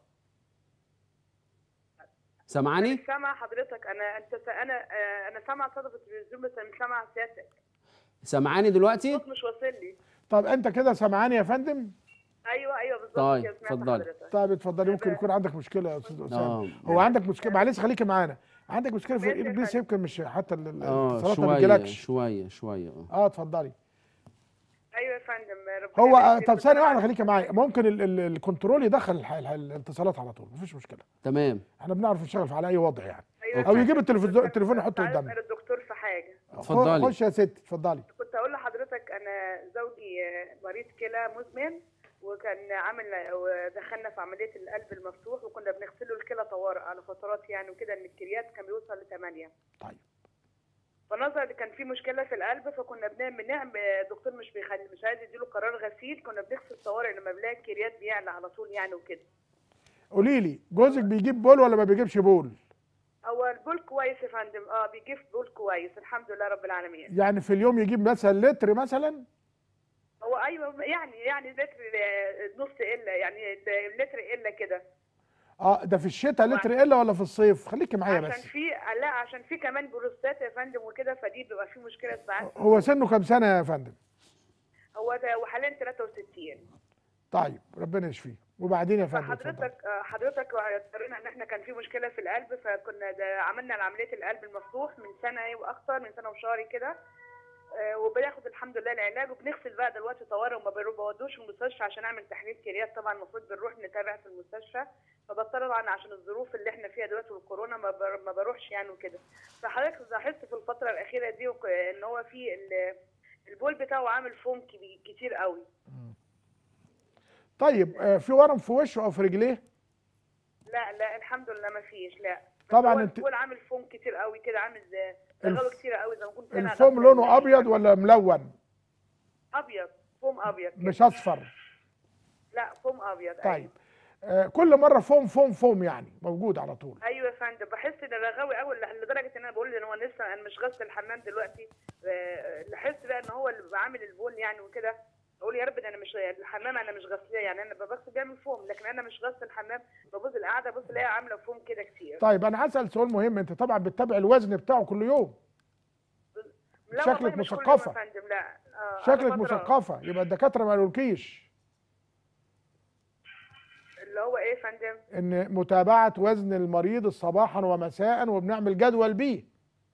A: سامعاني
C: سامع حضرتك انا انت س- انا آه، انا سامع صدى في التلفزيون بس انا مش سامع سيادتك
A: سامعاني دلوقتي
C: الصوت مش واصل لي
B: طب انت كده سامعاني يا فندم
C: ايوه ايوه بالظبط
A: طيب،
C: كده، سمعت
A: اتفضلي.
C: حضرتك.
B: طيب اتفضلي ممكن يكون عندك مشكله يا استاذ اسامه
A: اه
B: هو عندك مشكله معلش خليكي معانا عندك مشكله في
C: ماشي يا
B: الانجليزي
C: فندم.
B: يمكن مش حتى ال- ال-
A: اه
B: الاتصالات ما
A: شويه
B: بتجيلكش
A: شويه شويه اه
B: اه اتفضلي
C: ايوه يا فندم ربنا
B: هو
C: يبارك
B: آه،
C: فيك.
B: طب
C: بس
B: ثانيه
C: أنا
B: واحده خليكي معايا ممكن ال- ال- الكنترول يدخل الح- الح- الاتصالات على طول مفيش مشكله
A: تمام
B: احنا بنعرف نشتغل على اي وضع يعني
C: أيوة يا
B: او
C: فندم.
B: يجيب التلفزيون
C: بس
B: التليفون
C: أنا
B: يحطه
C: كنت عايز
B: قدامك
C: اسال الدكتور في حاجه
A: اتفضلي.
B: خش يا ست اتفضلي
C: كنت اقول لحضرتك انا زوجي آه، مريض كلى مزمن وكان عامل ودخلنا في عمليه القلب المفتوح وكنا بنغسله الكلى طوارئ على فترات يعني وكده ان الكريات كان بيوصل لثمانية
B: طيب
C: فنظرا كان في مشكله في القلب فكنا بنعمل نعم الدكتور مش بيخلي مش عايز يديله قرار غسيل كنا بنغسل طوارئ لما بنلاقي الكريات بيعلى على طول يعني وكده
B: قولي لي جوزك بيجيب بول ولا ما بيجيبش بول
C: هو البول كويس يا فندم اه بيجيب بول كويس الحمد لله رب العالمين
B: يعني في اليوم يجيب مثلا لتر مثلا
C: هو ايوه يعني يعني لتر آه، نص الا يعني اللتر الا كده
B: اه ده في الشتاء لتر الا ولا في الصيف خليكي معايا
C: عشان
B: بس
C: في لا عشان في كمان بروستات يا فندم وكده فدي بيبقى في مشكله ساعات
B: هو سنه كام سنه يا فندم
C: هو ده وحاليا 63
B: طيب ربنا يشفيه وبعدين يا فندم اتفضل.
C: فحضرتك آه، حضرتك اضطرينا ان احنا كان في مشكله في القلب فكنا ده عملنا عمليه القلب المفتوح من سنه واكثر من سنه وشهر كده آه، وبناخد الحمد لله العلاج وبنغسل بقى دلوقتي طوارئ وما بنرو- بودوش المستشفى عشان اعمل تحليل كليات طبعا المفروض بنروح نتابع في المستشفى فبضطر طبعا عشان الظروف اللي احنا فيها دلوقتي والكورونا ما, بر... ما بروحش يعني وكده فحضرتك لاحظت في الفتره الاخيره دي وك- ان هو في ال- البول بتاعه عامل فوم كبي- كتير قوي
B: طيب آه، في ورم في وشه او في رجليه
C: لا لا الحمد لله ما فيش لا بس
B: طبعاً
C: هو
B: انت-
C: البول عامل فوم كتير قوي كده عامل زي
B: الف-
C: رغاوي كتير قوي زي ما كنت أنا
B: الفوم
C: غسل-
B: لونه ابيض ولا ملون
C: ابيض فوم ابيض كده.
B: مش اصفر
C: لا فوم ابيض
B: طيب آه، كل مره فوم فوم فوم يعني موجود على طول
C: ايوه يا فندم بحس ان رغاوي قوي لدرجه ان انا بقول ان هو لسه انا مش غسل الحمام دلوقتي آه، لاحظت بقى ان هو اللي بعمل البول يعني وكده اقول يا رب ده انا مش الحمام انا مش غسلاه يعني انا بغسل بيعمل فوم لكن انا مش غسل الحمام ببص القعده بص الاقيها عامله فوم كده كتير
B: طيب انا هسال سؤال مهم انت طبعا بتتابع الوزن بتاعه كل يوم
C: لا
B: شكلك
C: والله مش كل يوم
B: مثقفة.
C: يا فندم لا آه،
B: شكلك
C: على فترة.
B: مثقفه يبقى الدكاتره ما قالولكيش
C: اللي هو ايه يا فندم
B: ان متابعه وزن المريض صباحا ومساء وبنعمل جدول بيه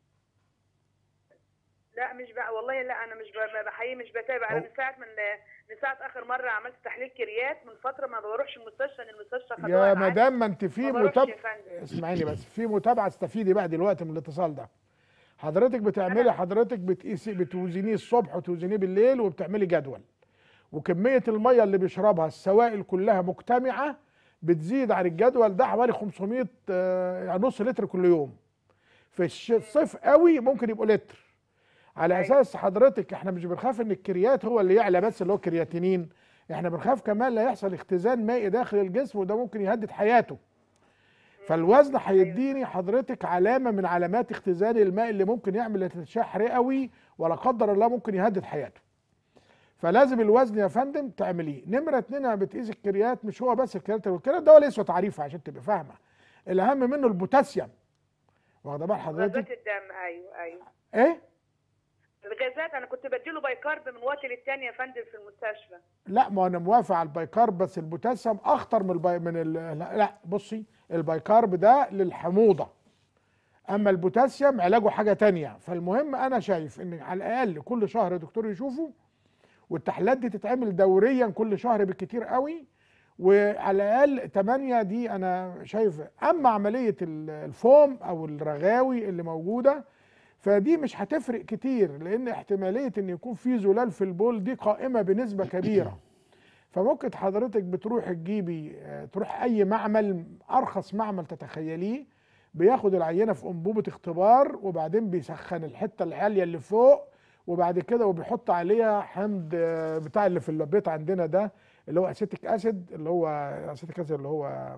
C: لا مش بقى والله لا انا مش ب- بحقيقي مش بتابع انا
B: هو-
C: من ساعه من من ساعه اخر مره عملت تحليل كريات من فتره ما بروحش المستشفى ان المستشفى خدوها
B: يا
C: معايا.
B: مدام ما انت في
C: ما بروحش
B: متابعه
C: يا فندم.
B: اسمعيني بس في متابعه استفيدي بقى دلوقتي من الاتصال ده حضرتك بتعملي حضرتك بتقيسي بتوزنيه الصبح وتوزنيه بالليل وبتعملي جدول وكميه الميه اللي بيشربها السوائل كلها مجتمعه بتزيد عن الجدول ده حوالي 500 آه، يعني نص لتر كل يوم في الش- الصيف قوي ممكن يبقوا لتر على
C: أيوة.
B: اساس حضرتك احنا مش بنخاف ان الكريات هو اللي يعلى بس اللي هو كرياتينين احنا بنخاف كمان لا يحصل اختزان مائي داخل الجسم وده ممكن يهدد حياته فالوزن هيديني حضرتك علامه من علامات اختزان الماء اللي ممكن يعمل ارتشاح رئوي ولا قدر الله ممكن يهدد حياته فلازم الوزن يا فندم تعمليه نمره اتنين لما بتقيس الكريات مش هو بس الكريات والكريات ده هو لسه تعريفه عشان تبقى فاهمه الاهم منه البوتاسيوم واخده بال حضرتك
C: غازات الدم ايوه ايوه
B: ايه
C: الغازات انا كنت بديله بايكارب من وقت للتاني يا فندم في المستشفى
B: لا ما انا موافق على البايكارب بس البوتاسيوم اخطر من البي... من ال... لا, لا بصي البايكارب ده للحموضه اما البوتاسيوم علاجه حاجه تانية فالمهم انا شايف ان على الاقل كل شهر دكتور يشوفه والتحليلات دي تتعمل دوريا كل شهر بالكتير قوي وعلى الاقل 8 دي انا شايف اما عمليه ال- الفوم او الرغاوي اللي موجوده فدي مش هتفرق كتير لان احتماليه ان يكون في زلال في البول دي قائمه بنسبه كبيره فممكن حضرتك بتروح تجيبي آه، تروح اي معمل ارخص معمل تتخيليه بياخد العينه في انبوبه اختبار وبعدين بيسخن الحته العاليه اللي فوق وبعد كده وبيحط عليها حمض آه، بتاع اللي في البيت عندنا ده اللي هو اسيتيك اسيد اللي هو اسيتيك اسيد اللي هو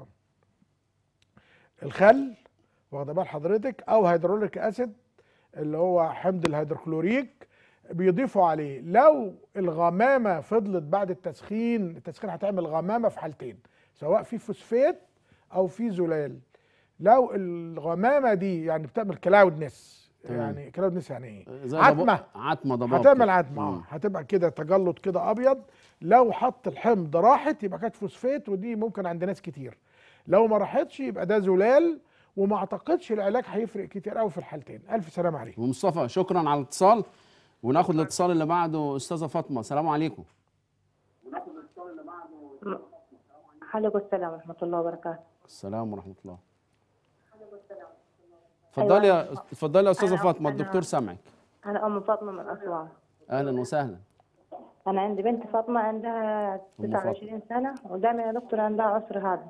B: الخل واخده بال حضرتك او هيدروليك اسيد اللي هو حمض الهيدروكلوريك بيضيفوا عليه لو الغمامه فضلت بعد التسخين التسخين هتعمل غمامه في حالتين سواء في فوسفات او في زلال لو الغمامه دي يعني بتعمل كلاودنس
A: تمام.
B: يعني كلاودنس يعني ايه
A: زي
B: عتمة.
A: ضباب- عتمه ضباب
B: هتعمل
A: كده.
B: عتمه
A: مم.
B: اه هتبقى كده تجلط كده ابيض لو حط الحمض راحت يبقى كانت فوسفات ودي ممكن عند ناس كتير لو ما راحتش يبقى ده زلال وما اعتقدش العلاج هيفرق كتير قوي في الحالتين الف سلام عليكم
A: ومصطفى شكرا على الاتصال وناخد الاتصال اللي بعده استاذه فاطمه السلام عليكم
G: عليكم السلام ورحمة الله وبركاته
A: السلام ورحمه الله اتفضلي يا اتفضلي يا استاذه
G: أنا-
A: فاطمه
G: أنا-
A: الدكتور سامعك
G: أنا أم فاطمة من أسوان
A: اهلا وسهلا
G: أنا عندي بنت فاطمة عندها
A: أم
G: 29 سنة ودائما يا دكتور عندها عسر هضم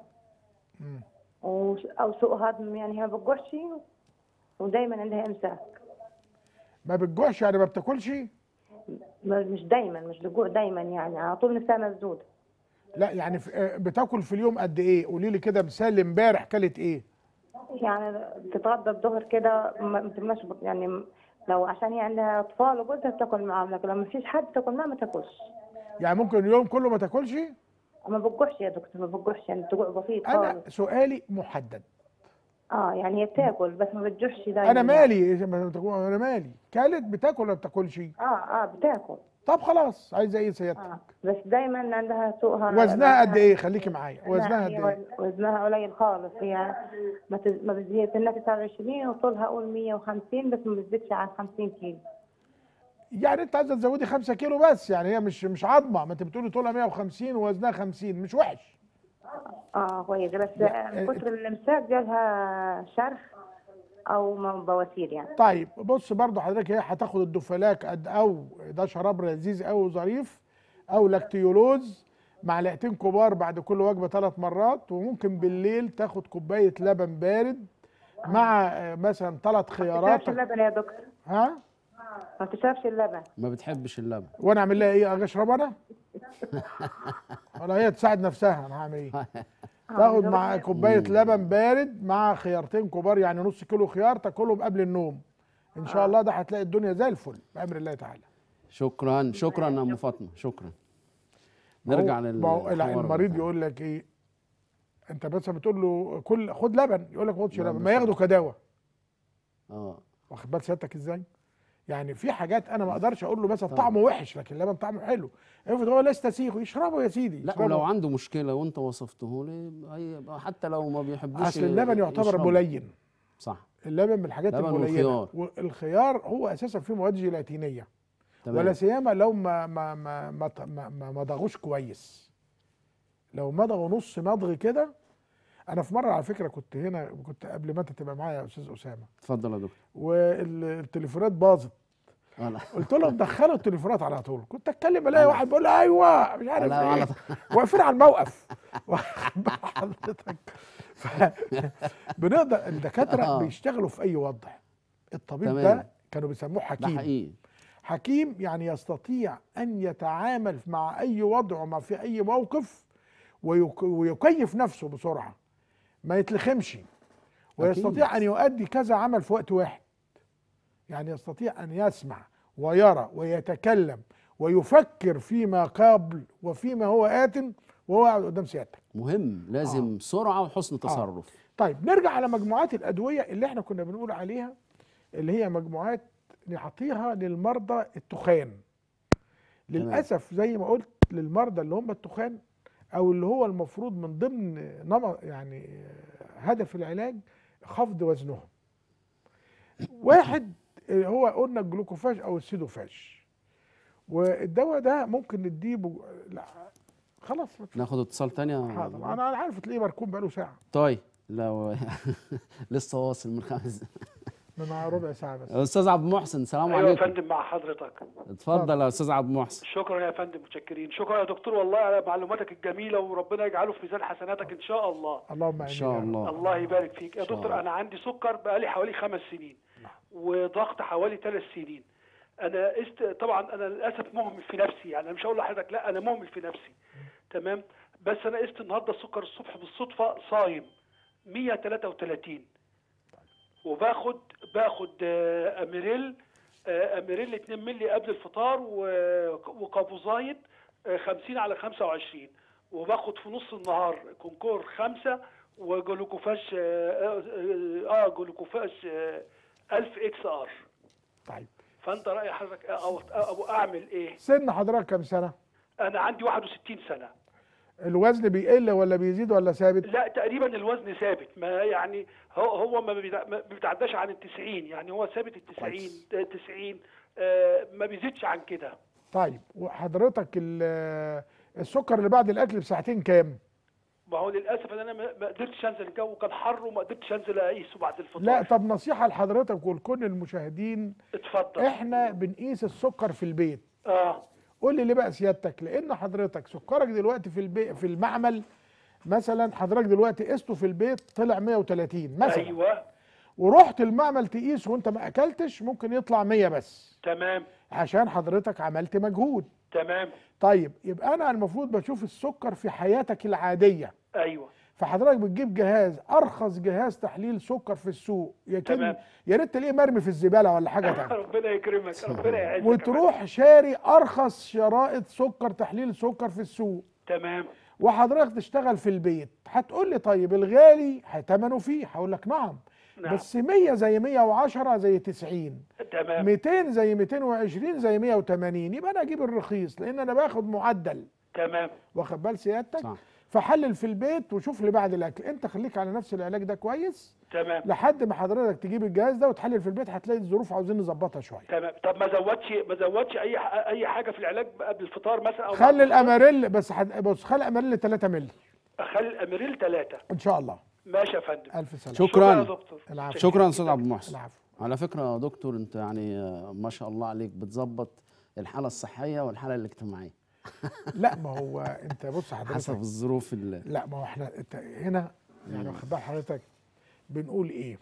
G: وش- أو سوء هضم يعني هي ما بتجوعش ودائما عندها إمساك
B: ما بتجوعش يعني ما بتاكلش
G: ما- مش دايما مش بتجوع دايما يعني على طول نفسها مسدودة
B: لا يعني في آه، بتاكل في اليوم قد ايه قولي لي كده مثال امبارح كلت ايه
G: يعني تتغدى الظهر كده ما ما تبقاش بط- يعني م- لو عشان هي عندها أطفال وجوزها بتاكل معاهم لكن لو ما فيش حد تاكل معاه ما تاكلش
B: يعني ممكن اليوم كله ما تاكلش
G: ما بتجوعش يا دكتور ما بتجوعش يعني تجوع بسيط
B: انا
G: خالص
B: سؤالي محدد
G: اه يعني هي بتاكل بس ما بتجوعش دايما
B: انا
G: يعني.
B: مالي إذا ما بتاكل- انا مالي كلت بتاكل ولا بتاكلش
G: اه اه بتاكل
B: طب خلاص عايزه ايه سيادتك
G: اه بس دايما عندها سوء هضم
B: وزنها قد ايه خليكي معايا
G: لا،
B: وزنها قد
G: هي
B: ايه
G: وز- وزنها قليل خالص هي ما تز... ما بتزيد هي سنها 29 وطولها قول 150 بس ما بتزيدش عن 50 كيلو
B: يعني انت عايزه تزودي 5 كيلو بس يعني هي مش مش عظمه ما انت بتقولي طولها 150 ووزنها 50 مش وحش
G: اه كويسه بس
B: لا،
G: من كتر الامساك جالها شرخ او م- بواسير يعني
B: طيب بص برضو حضرتك هي هتاخد الدوفلاك قد او ده شراب لذيذ قوي وظريف او لاكتيولوز معلقتين كبار بعد كل وجبه ثلاث مرات وممكن بالليل تاخد كوبايه لبن بارد مع آه، مثلا ثلاث
G: ما
B: خيارات
G: تشربش اللبن يا دكتور
B: ها
G: ما تشربش اللبن
A: ما بتحبش اللبن
B: وانا اعمل لها ايه اجي اشرب انا ولا هي تساعد نفسها انا هعمل ايه تاخد مع كوبايه لبن بارد مع خيارتين كبار يعني نص كيلو خيار تاكلهم قبل النوم ان شاء الله ده هتلاقي الدنيا زي الفل بامر الله تعالى
A: شكرا شكرا يا ام فاطمه شكرا نرجع
B: هو-
A: لل
B: ما هو لا،
A: الحوار
B: المريض
A: بتاعنا.
B: يقول لك ايه انت بس بتقول له كل خد لبن يقول لك ما خدش
A: لا،
B: لبن
A: مش
B: ما ياخده كدواء
A: اه
B: واخد بال سيادتك ازاي يعني في حاجات انا ما اقدرش اقول له مثلا طعمه وحش لكن اللبن طعمه حلو افرض هو لسه سيخ يشربه يا سيدي
A: لا
B: يشربه.
A: ولو عنده مشكله وانت وصفته له هيبقى حتى لو ما بيحبوش
B: اصل اللبن يعتبر
A: يشربه.
B: ملين
A: صح
B: اللبن من الحاجات
A: لبن
B: الملينه
A: والخيار.
B: والخيار هو اساسا فيه مواد جيلاتينيه
A: تمام
B: ولا سيما لو ما ما ما ما ما, ما مضغوش كويس لو مضغوا نص مضغ كده انا في مره على فكره كنت هنا كنت قبل ما انت تبقى معايا يا استاذ اسامه
A: اتفضل يا دكتور
B: والتليفونات باظت
A: آه، لا.
B: قلت لهم دخلوا التليفونات على طول كنت اتكلم الاقي واحد بيقول لي ايوه مش عارف
A: لا،
B: ايه
A: على
B: واقفين على الموقف واخد بال حضرتك ف- بنقدر الدكاتره
A: آه.
B: بيشتغلوا في اي وضع الطبيب
A: تمام.
B: ده كانوا بيسموه
A: ده
B: حكيم
A: حقيقي
B: حكيم يعني يستطيع ان يتعامل مع اي وضع ومع في اي موقف ويك- ويكيف نفسه بسرعه ما يتلخمش ويستطيع ان يؤدي كذا عمل في وقت واحد يعني يستطيع ان يسمع ويرى ويتكلم ويفكر فيما قبل وفيما هو آت وهو قاعد قدام سيادتك
A: مهم لازم سرعه وحسن تصرف
B: طيب نرجع على مجموعات الادويه اللي احنا كنا بنقول عليها اللي هي مجموعات نعطيها للمرضى التخان للاسف زي ما قلت للمرضى اللي هم التخان او اللي هو المفروض من ضمن نمط يعني هدف العلاج خفض وزنهم واحد اللي هو قلنا الجلوكوفاج او السيدوفاج والدواء ده ممكن نديه بج... لا خلاص
A: ناخد اتصال تاني يا
B: حاضر
A: دكتور؟
B: انا عارف تلاقيه مركون بقاله ساعه
A: طيب لو لسه واصل من خمس
B: من ربع ساعه بس
A: استاذ عبد المحسن سلام
H: ايوه يا
A: عليكم
H: فندم مع حضرتك
A: اتفضل يا استاذ عبد المحسن
H: شكرا يا فندم متشكرين شكرا يا دكتور والله على معلوماتك الجميله وربنا يجعله في ميزان حسناتك ان شاء الله
B: اللهم
A: ان
B: امين
A: شاء
B: يا رب.
A: الله
H: الله يبارك فيك يا
A: إن شاء
H: دكتور
A: الله.
H: انا عندي سكر بقالي حوالي خمس سنين وضغط حوالي ثلاث سنين انا است... طبعا انا للاسف مهمل في نفسي يعني انا مش هقول لحضرتك لا انا مهمل في نفسي تمام بس انا قست النهارده السكر الصبح بالصدفه صايم 133 وباخد باخد آه، اميريل آه، اميريل 2 مللي قبل الفطار و- وكابوزايد آه، 50 على 25 وباخد في نص النهار كونكور 5 وجلوكوفاش اه, آه, آه جلوكوفاش آه 1000 اكس ار
B: طيب
H: فانت راي حضرتك او او اعمل ايه
B: سن حضرتك كام سنه
H: انا عندي 61 سنه
B: الوزن بيقل ولا بيزيد ولا ثابت
H: لا تقريبا الوزن ثابت ما يعني هو هو ما بيتع- ما بيتعداش عن ال 90 يعني هو ثابت ال 90 آه، 90 آه، ما بيزيدش عن كده
B: طيب وحضرتك ال- السكر اللي بعد الاكل بساعتين كام
H: ما هو للاسف ان انا ما ما قدرتش انزل الجو كان حر وما قدرتش انزل اقيسه بعد الفطار
B: لا طب نصيحه لحضرتك ولكل المشاهدين
H: اتفضل
B: احنا بنقيس السكر في البيت
H: اه
B: قول لي ليه بقى سيادتك لان حضرتك سكرك دلوقتي في البيت في المعمل مثلا حضرتك دلوقتي قسته في البيت طلع 130 مثلا
H: ايوه
B: ورحت المعمل تقيسه وانت ما اكلتش ممكن يطلع 100 بس
H: تمام
B: عشان حضرتك عملت مجهود
H: تمام
B: طيب يبقى انا المفروض بشوف السكر في حياتك العاديه
H: ايوه
B: فحضرتك بتجيب جهاز ارخص جهاز تحليل سكر في السوق يمكن
H: تمام.
B: يا ريت تلاقيه مرمي في الزباله ولا حاجه تانية
H: ربنا يكرمك ربنا يعزك
B: وتروح شاري ارخص شرائط سكر تحليل سكر في السوق
H: تمام
B: وحضرتك تشتغل في البيت هتقول لي طيب الغالي ثمنه فيه هقول لك نعم
H: نعم.
B: بس 100 زي 110 زي 90
H: تمام
B: 200 زي 220 زي 180 يبقى انا اجيب الرخيص لان انا باخد معدل
H: تمام
B: واخد بال سيادتك
A: صح
B: فحلل في البيت وشوف لي بعد الاكل انت خليك على نفس العلاج ده كويس
H: تمام
B: لحد ما حضرتك تجيب الجهاز ده وتحلل في البيت هتلاقي الظروف عاوزين نظبطها شويه
H: تمام طب ما زودش ما زودش اي ح- اي حاجه في العلاج قبل الفطار مثلا او بعد
B: خلي
H: الفطار؟
B: الاماريل بس حد... بص خلي الاماريل 3 مللي
H: اخلي الاميريل ثلاثه
B: ان شاء الله
H: ماشي يا فندم
B: الف سلامه
A: شكراً.
H: يا دكتور
B: العفو.
A: شكرا استاذ عبد المحسن
B: العفو
A: على فكره يا دكتور انت يعني آه، ما شاء الله عليك بتظبط الحاله الصحيه والحاله الاجتماعيه
B: لا ما هو انت بص
A: حسب
B: حضرتك
A: الظروف اللي
B: لا ما هو احنا انت هنا يعني واخد بال حضرتك بنقول ايه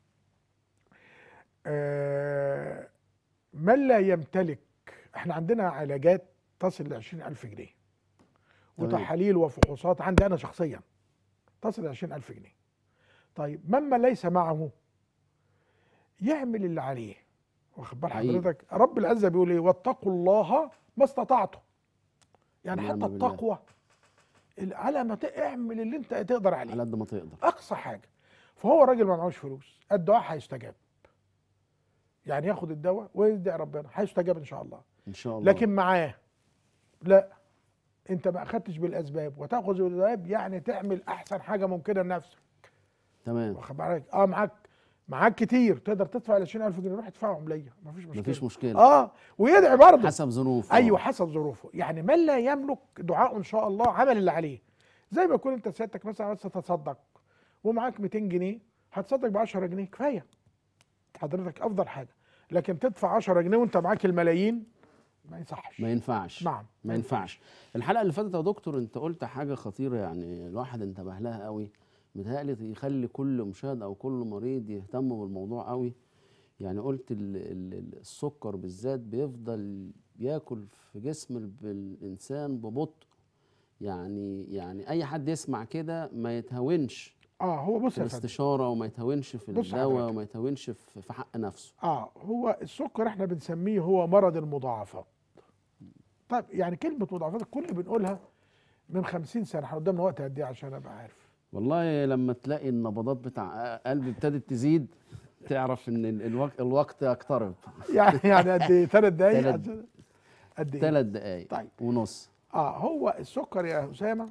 B: آه من لا يمتلك احنا عندنا علاجات تصل ل 20000 جنيه
A: تمام.
B: وتحاليل وفحوصات عندي انا شخصيا تصل ل 20000 جنيه طيب مما ليس معه يعمل اللي عليه واخد بال
A: حقيقي.
B: حضرتك رب العزه بيقول ايه واتقوا الله ما استطعتم يعني
A: ونعم
B: حتى
A: بالله.
B: التقوى ال- على ما ت- اعمل اللي انت تقدر عليه
A: على قد ما تقدر
B: اقصى حاجه فهو راجل ما معهوش فلوس الدعاء هيستجاب يعني ياخد الدواء ويدعي ربنا هيستجاب ان شاء الله
A: ان شاء الله
B: لكن معاه لا انت ما اخدتش بالاسباب وتاخذ بالاسباب يعني تعمل احسن حاجه ممكنه لنفسك
A: تمام
B: واخد بالك اه معاك معاك كتير تقدر تدفع ال 20000 جنيه روح ادفعهم ليا مفيش مشكله
A: مفيش مشكله
B: اه ويدعي برضه
A: حسب ظروفه
B: ايوه حسب ظروفه يعني من لا يملك دعاء ان شاء الله عمل اللي عليه زي ما يكون انت سيادتك مثلا عايز تتصدق ومعاك 200 جنيه هتصدق ب 10 جنيه كفايه حضرتك افضل حاجه لكن تدفع 10 جنيه وانت معاك الملايين ما يصحش
A: ما ينفعش
B: نعم
A: ما ينفعش الحلقه اللي فاتت يا دكتور انت قلت حاجه خطيره يعني الواحد انتبه لها قوي متهيألي يخلي كل مشاهد او كل مريض يهتم بالموضوع قوي يعني قلت ال ال ال- السكر بالذات بيفضل ياكل في جسم ال- الانسان ببطء يعني يعني اي حد يسمع كده ما يتهاونش
B: اه هو بص
A: في
B: يا فندم
A: الاستشاره وما يتهاونش في
B: بص
A: الدواء
B: حضرتك.
A: وما يتهاونش في في حق نفسه
B: اه هو السكر احنا بنسميه هو مرض المضاعفات طيب يعني كلمه مضاعفات الكل بنقولها من 50 سنه احنا قدامنا وقت قد ايه عشان ابقى عارف
A: والله لما تلاقي النبضات بتاع قلبي ابتدت تزيد تعرف ان ال- الوقت الوقت يقترب
B: يعني يعني قد ايه ثلاث دقايق
A: تلات-
B: عشان- قد ايه
A: ثلاث دقايق
B: طيب.
A: ونص
B: اه هو السكر يا اسامه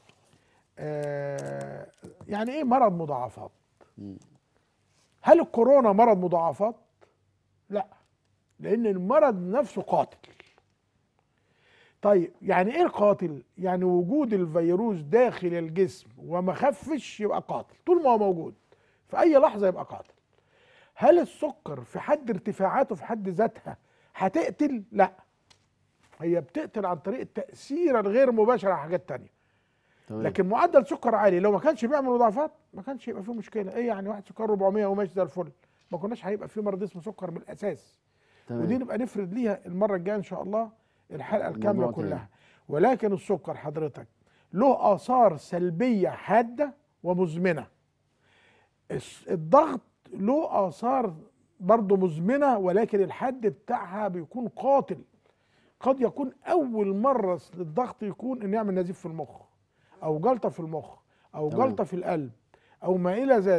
B: آه يعني ايه مرض مضاعفات
A: مم.
B: هل الكورونا مرض مضاعفات لا لان المرض نفسه قاتل طيب يعني ايه القاتل يعني وجود الفيروس داخل الجسم وما خفش يبقى قاتل طول ما هو موجود في اي لحظه يبقى قاتل هل السكر في حد ارتفاعاته في حد ذاتها هتقتل لا هي بتقتل عن طريق التاثير الغير مباشر على حاجات تانية
A: تمام
B: لكن معدل سكر عالي لو ما كانش بيعمل مضاعفات ما كانش يبقى فيه مشكله ايه يعني واحد سكر 400 وماشي زي الفل ما كناش هيبقى فيه مرض اسمه سكر من الاساس ودي
A: تمام
B: نبقى نفرد ليها المره الجايه ان شاء الله الحلقه
A: الموضوع
B: الكامله
A: تاني.
B: كلها ولكن السكر حضرتك له اثار سلبيه حاده ومزمنه الس- الضغط له اثار برضه مزمنه ولكن الحد بتاعها بيكون قاتل قد يكون اول مره للضغط يكون انه يعمل نزيف في المخ او جلطه في المخ او
A: تمام.
B: جلطه في القلب او ما الى ذلك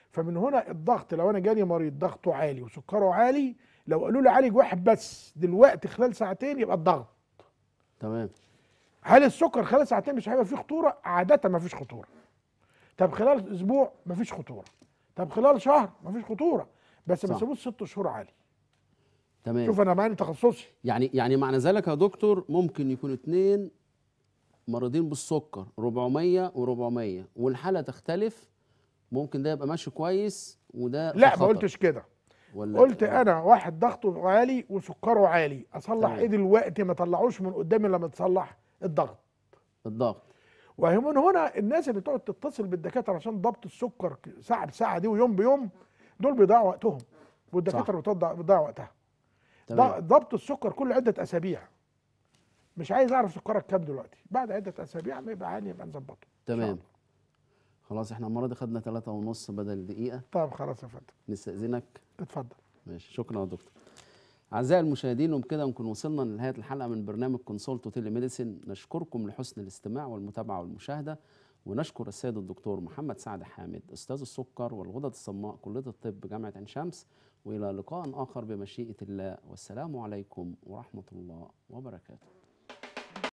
B: فمن هنا الضغط لو انا جاني مريض ضغطه عالي وسكره عالي لو قالوا لي عالج واحد بس دلوقتي خلال ساعتين يبقى الضغط
A: تمام
B: هل السكر خلال ساعتين مش هيبقى فيه خطوره عاده ما فيش خطوره طب خلال اسبوع ما فيش خطوره طب خلال شهر ما فيش خطوره بس ما
A: صح.
B: تسيبوش ست شهور عالي
A: تمام
B: شوف انا معني تخصصي
A: يعني يعني معنى ذلك يا دكتور ممكن يكون اتنين مريضين بالسكر 400 و400 والحاله تختلف ممكن ده يبقى ماشي كويس وده في
B: لا ما
A: خطر.
B: قلتش كده
A: ولا
B: قلت انا واحد ضغطه عالي وسكره عالي اصلح
A: تمام.
B: ايه دلوقتي ما طلعوش من قدامي لما تصلح الضغط
A: الضغط
B: وهي من هنا الناس اللي بتقعد تتصل بالدكاتره عشان ضبط السكر ك- ساعه بساعه دي ويوم بيوم دول بيضيعوا وقتهم والدكاتره بتضيع بتضيع وقتها
A: تمام
B: ض- ضبط السكر كل عده اسابيع مش عايز اعرف سكرك كام دلوقتي بعد عده اسابيع ما يبقى عالي يبقى نظبطه إن شاء
A: تمام
B: الله.
A: خلاص احنا المره دي خدنا ثلاثة ونص بدل دقيقه
B: طب خلاص يا فندم
A: نستاذنك
B: اتفضل
A: ماشي شكرا يا دكتور اعزائي المشاهدين وبكده نكون وصلنا لنهايه الحلقه من برنامج كونسولت وتيلي ميديسين نشكركم لحسن الاستماع والمتابعه والمشاهده ونشكر السيد الدكتور محمد سعد حامد استاذ السكر والغدد الصماء كليه الطب جامعه عين شمس والى لقاء اخر بمشيئه الله والسلام عليكم ورحمه الله وبركاته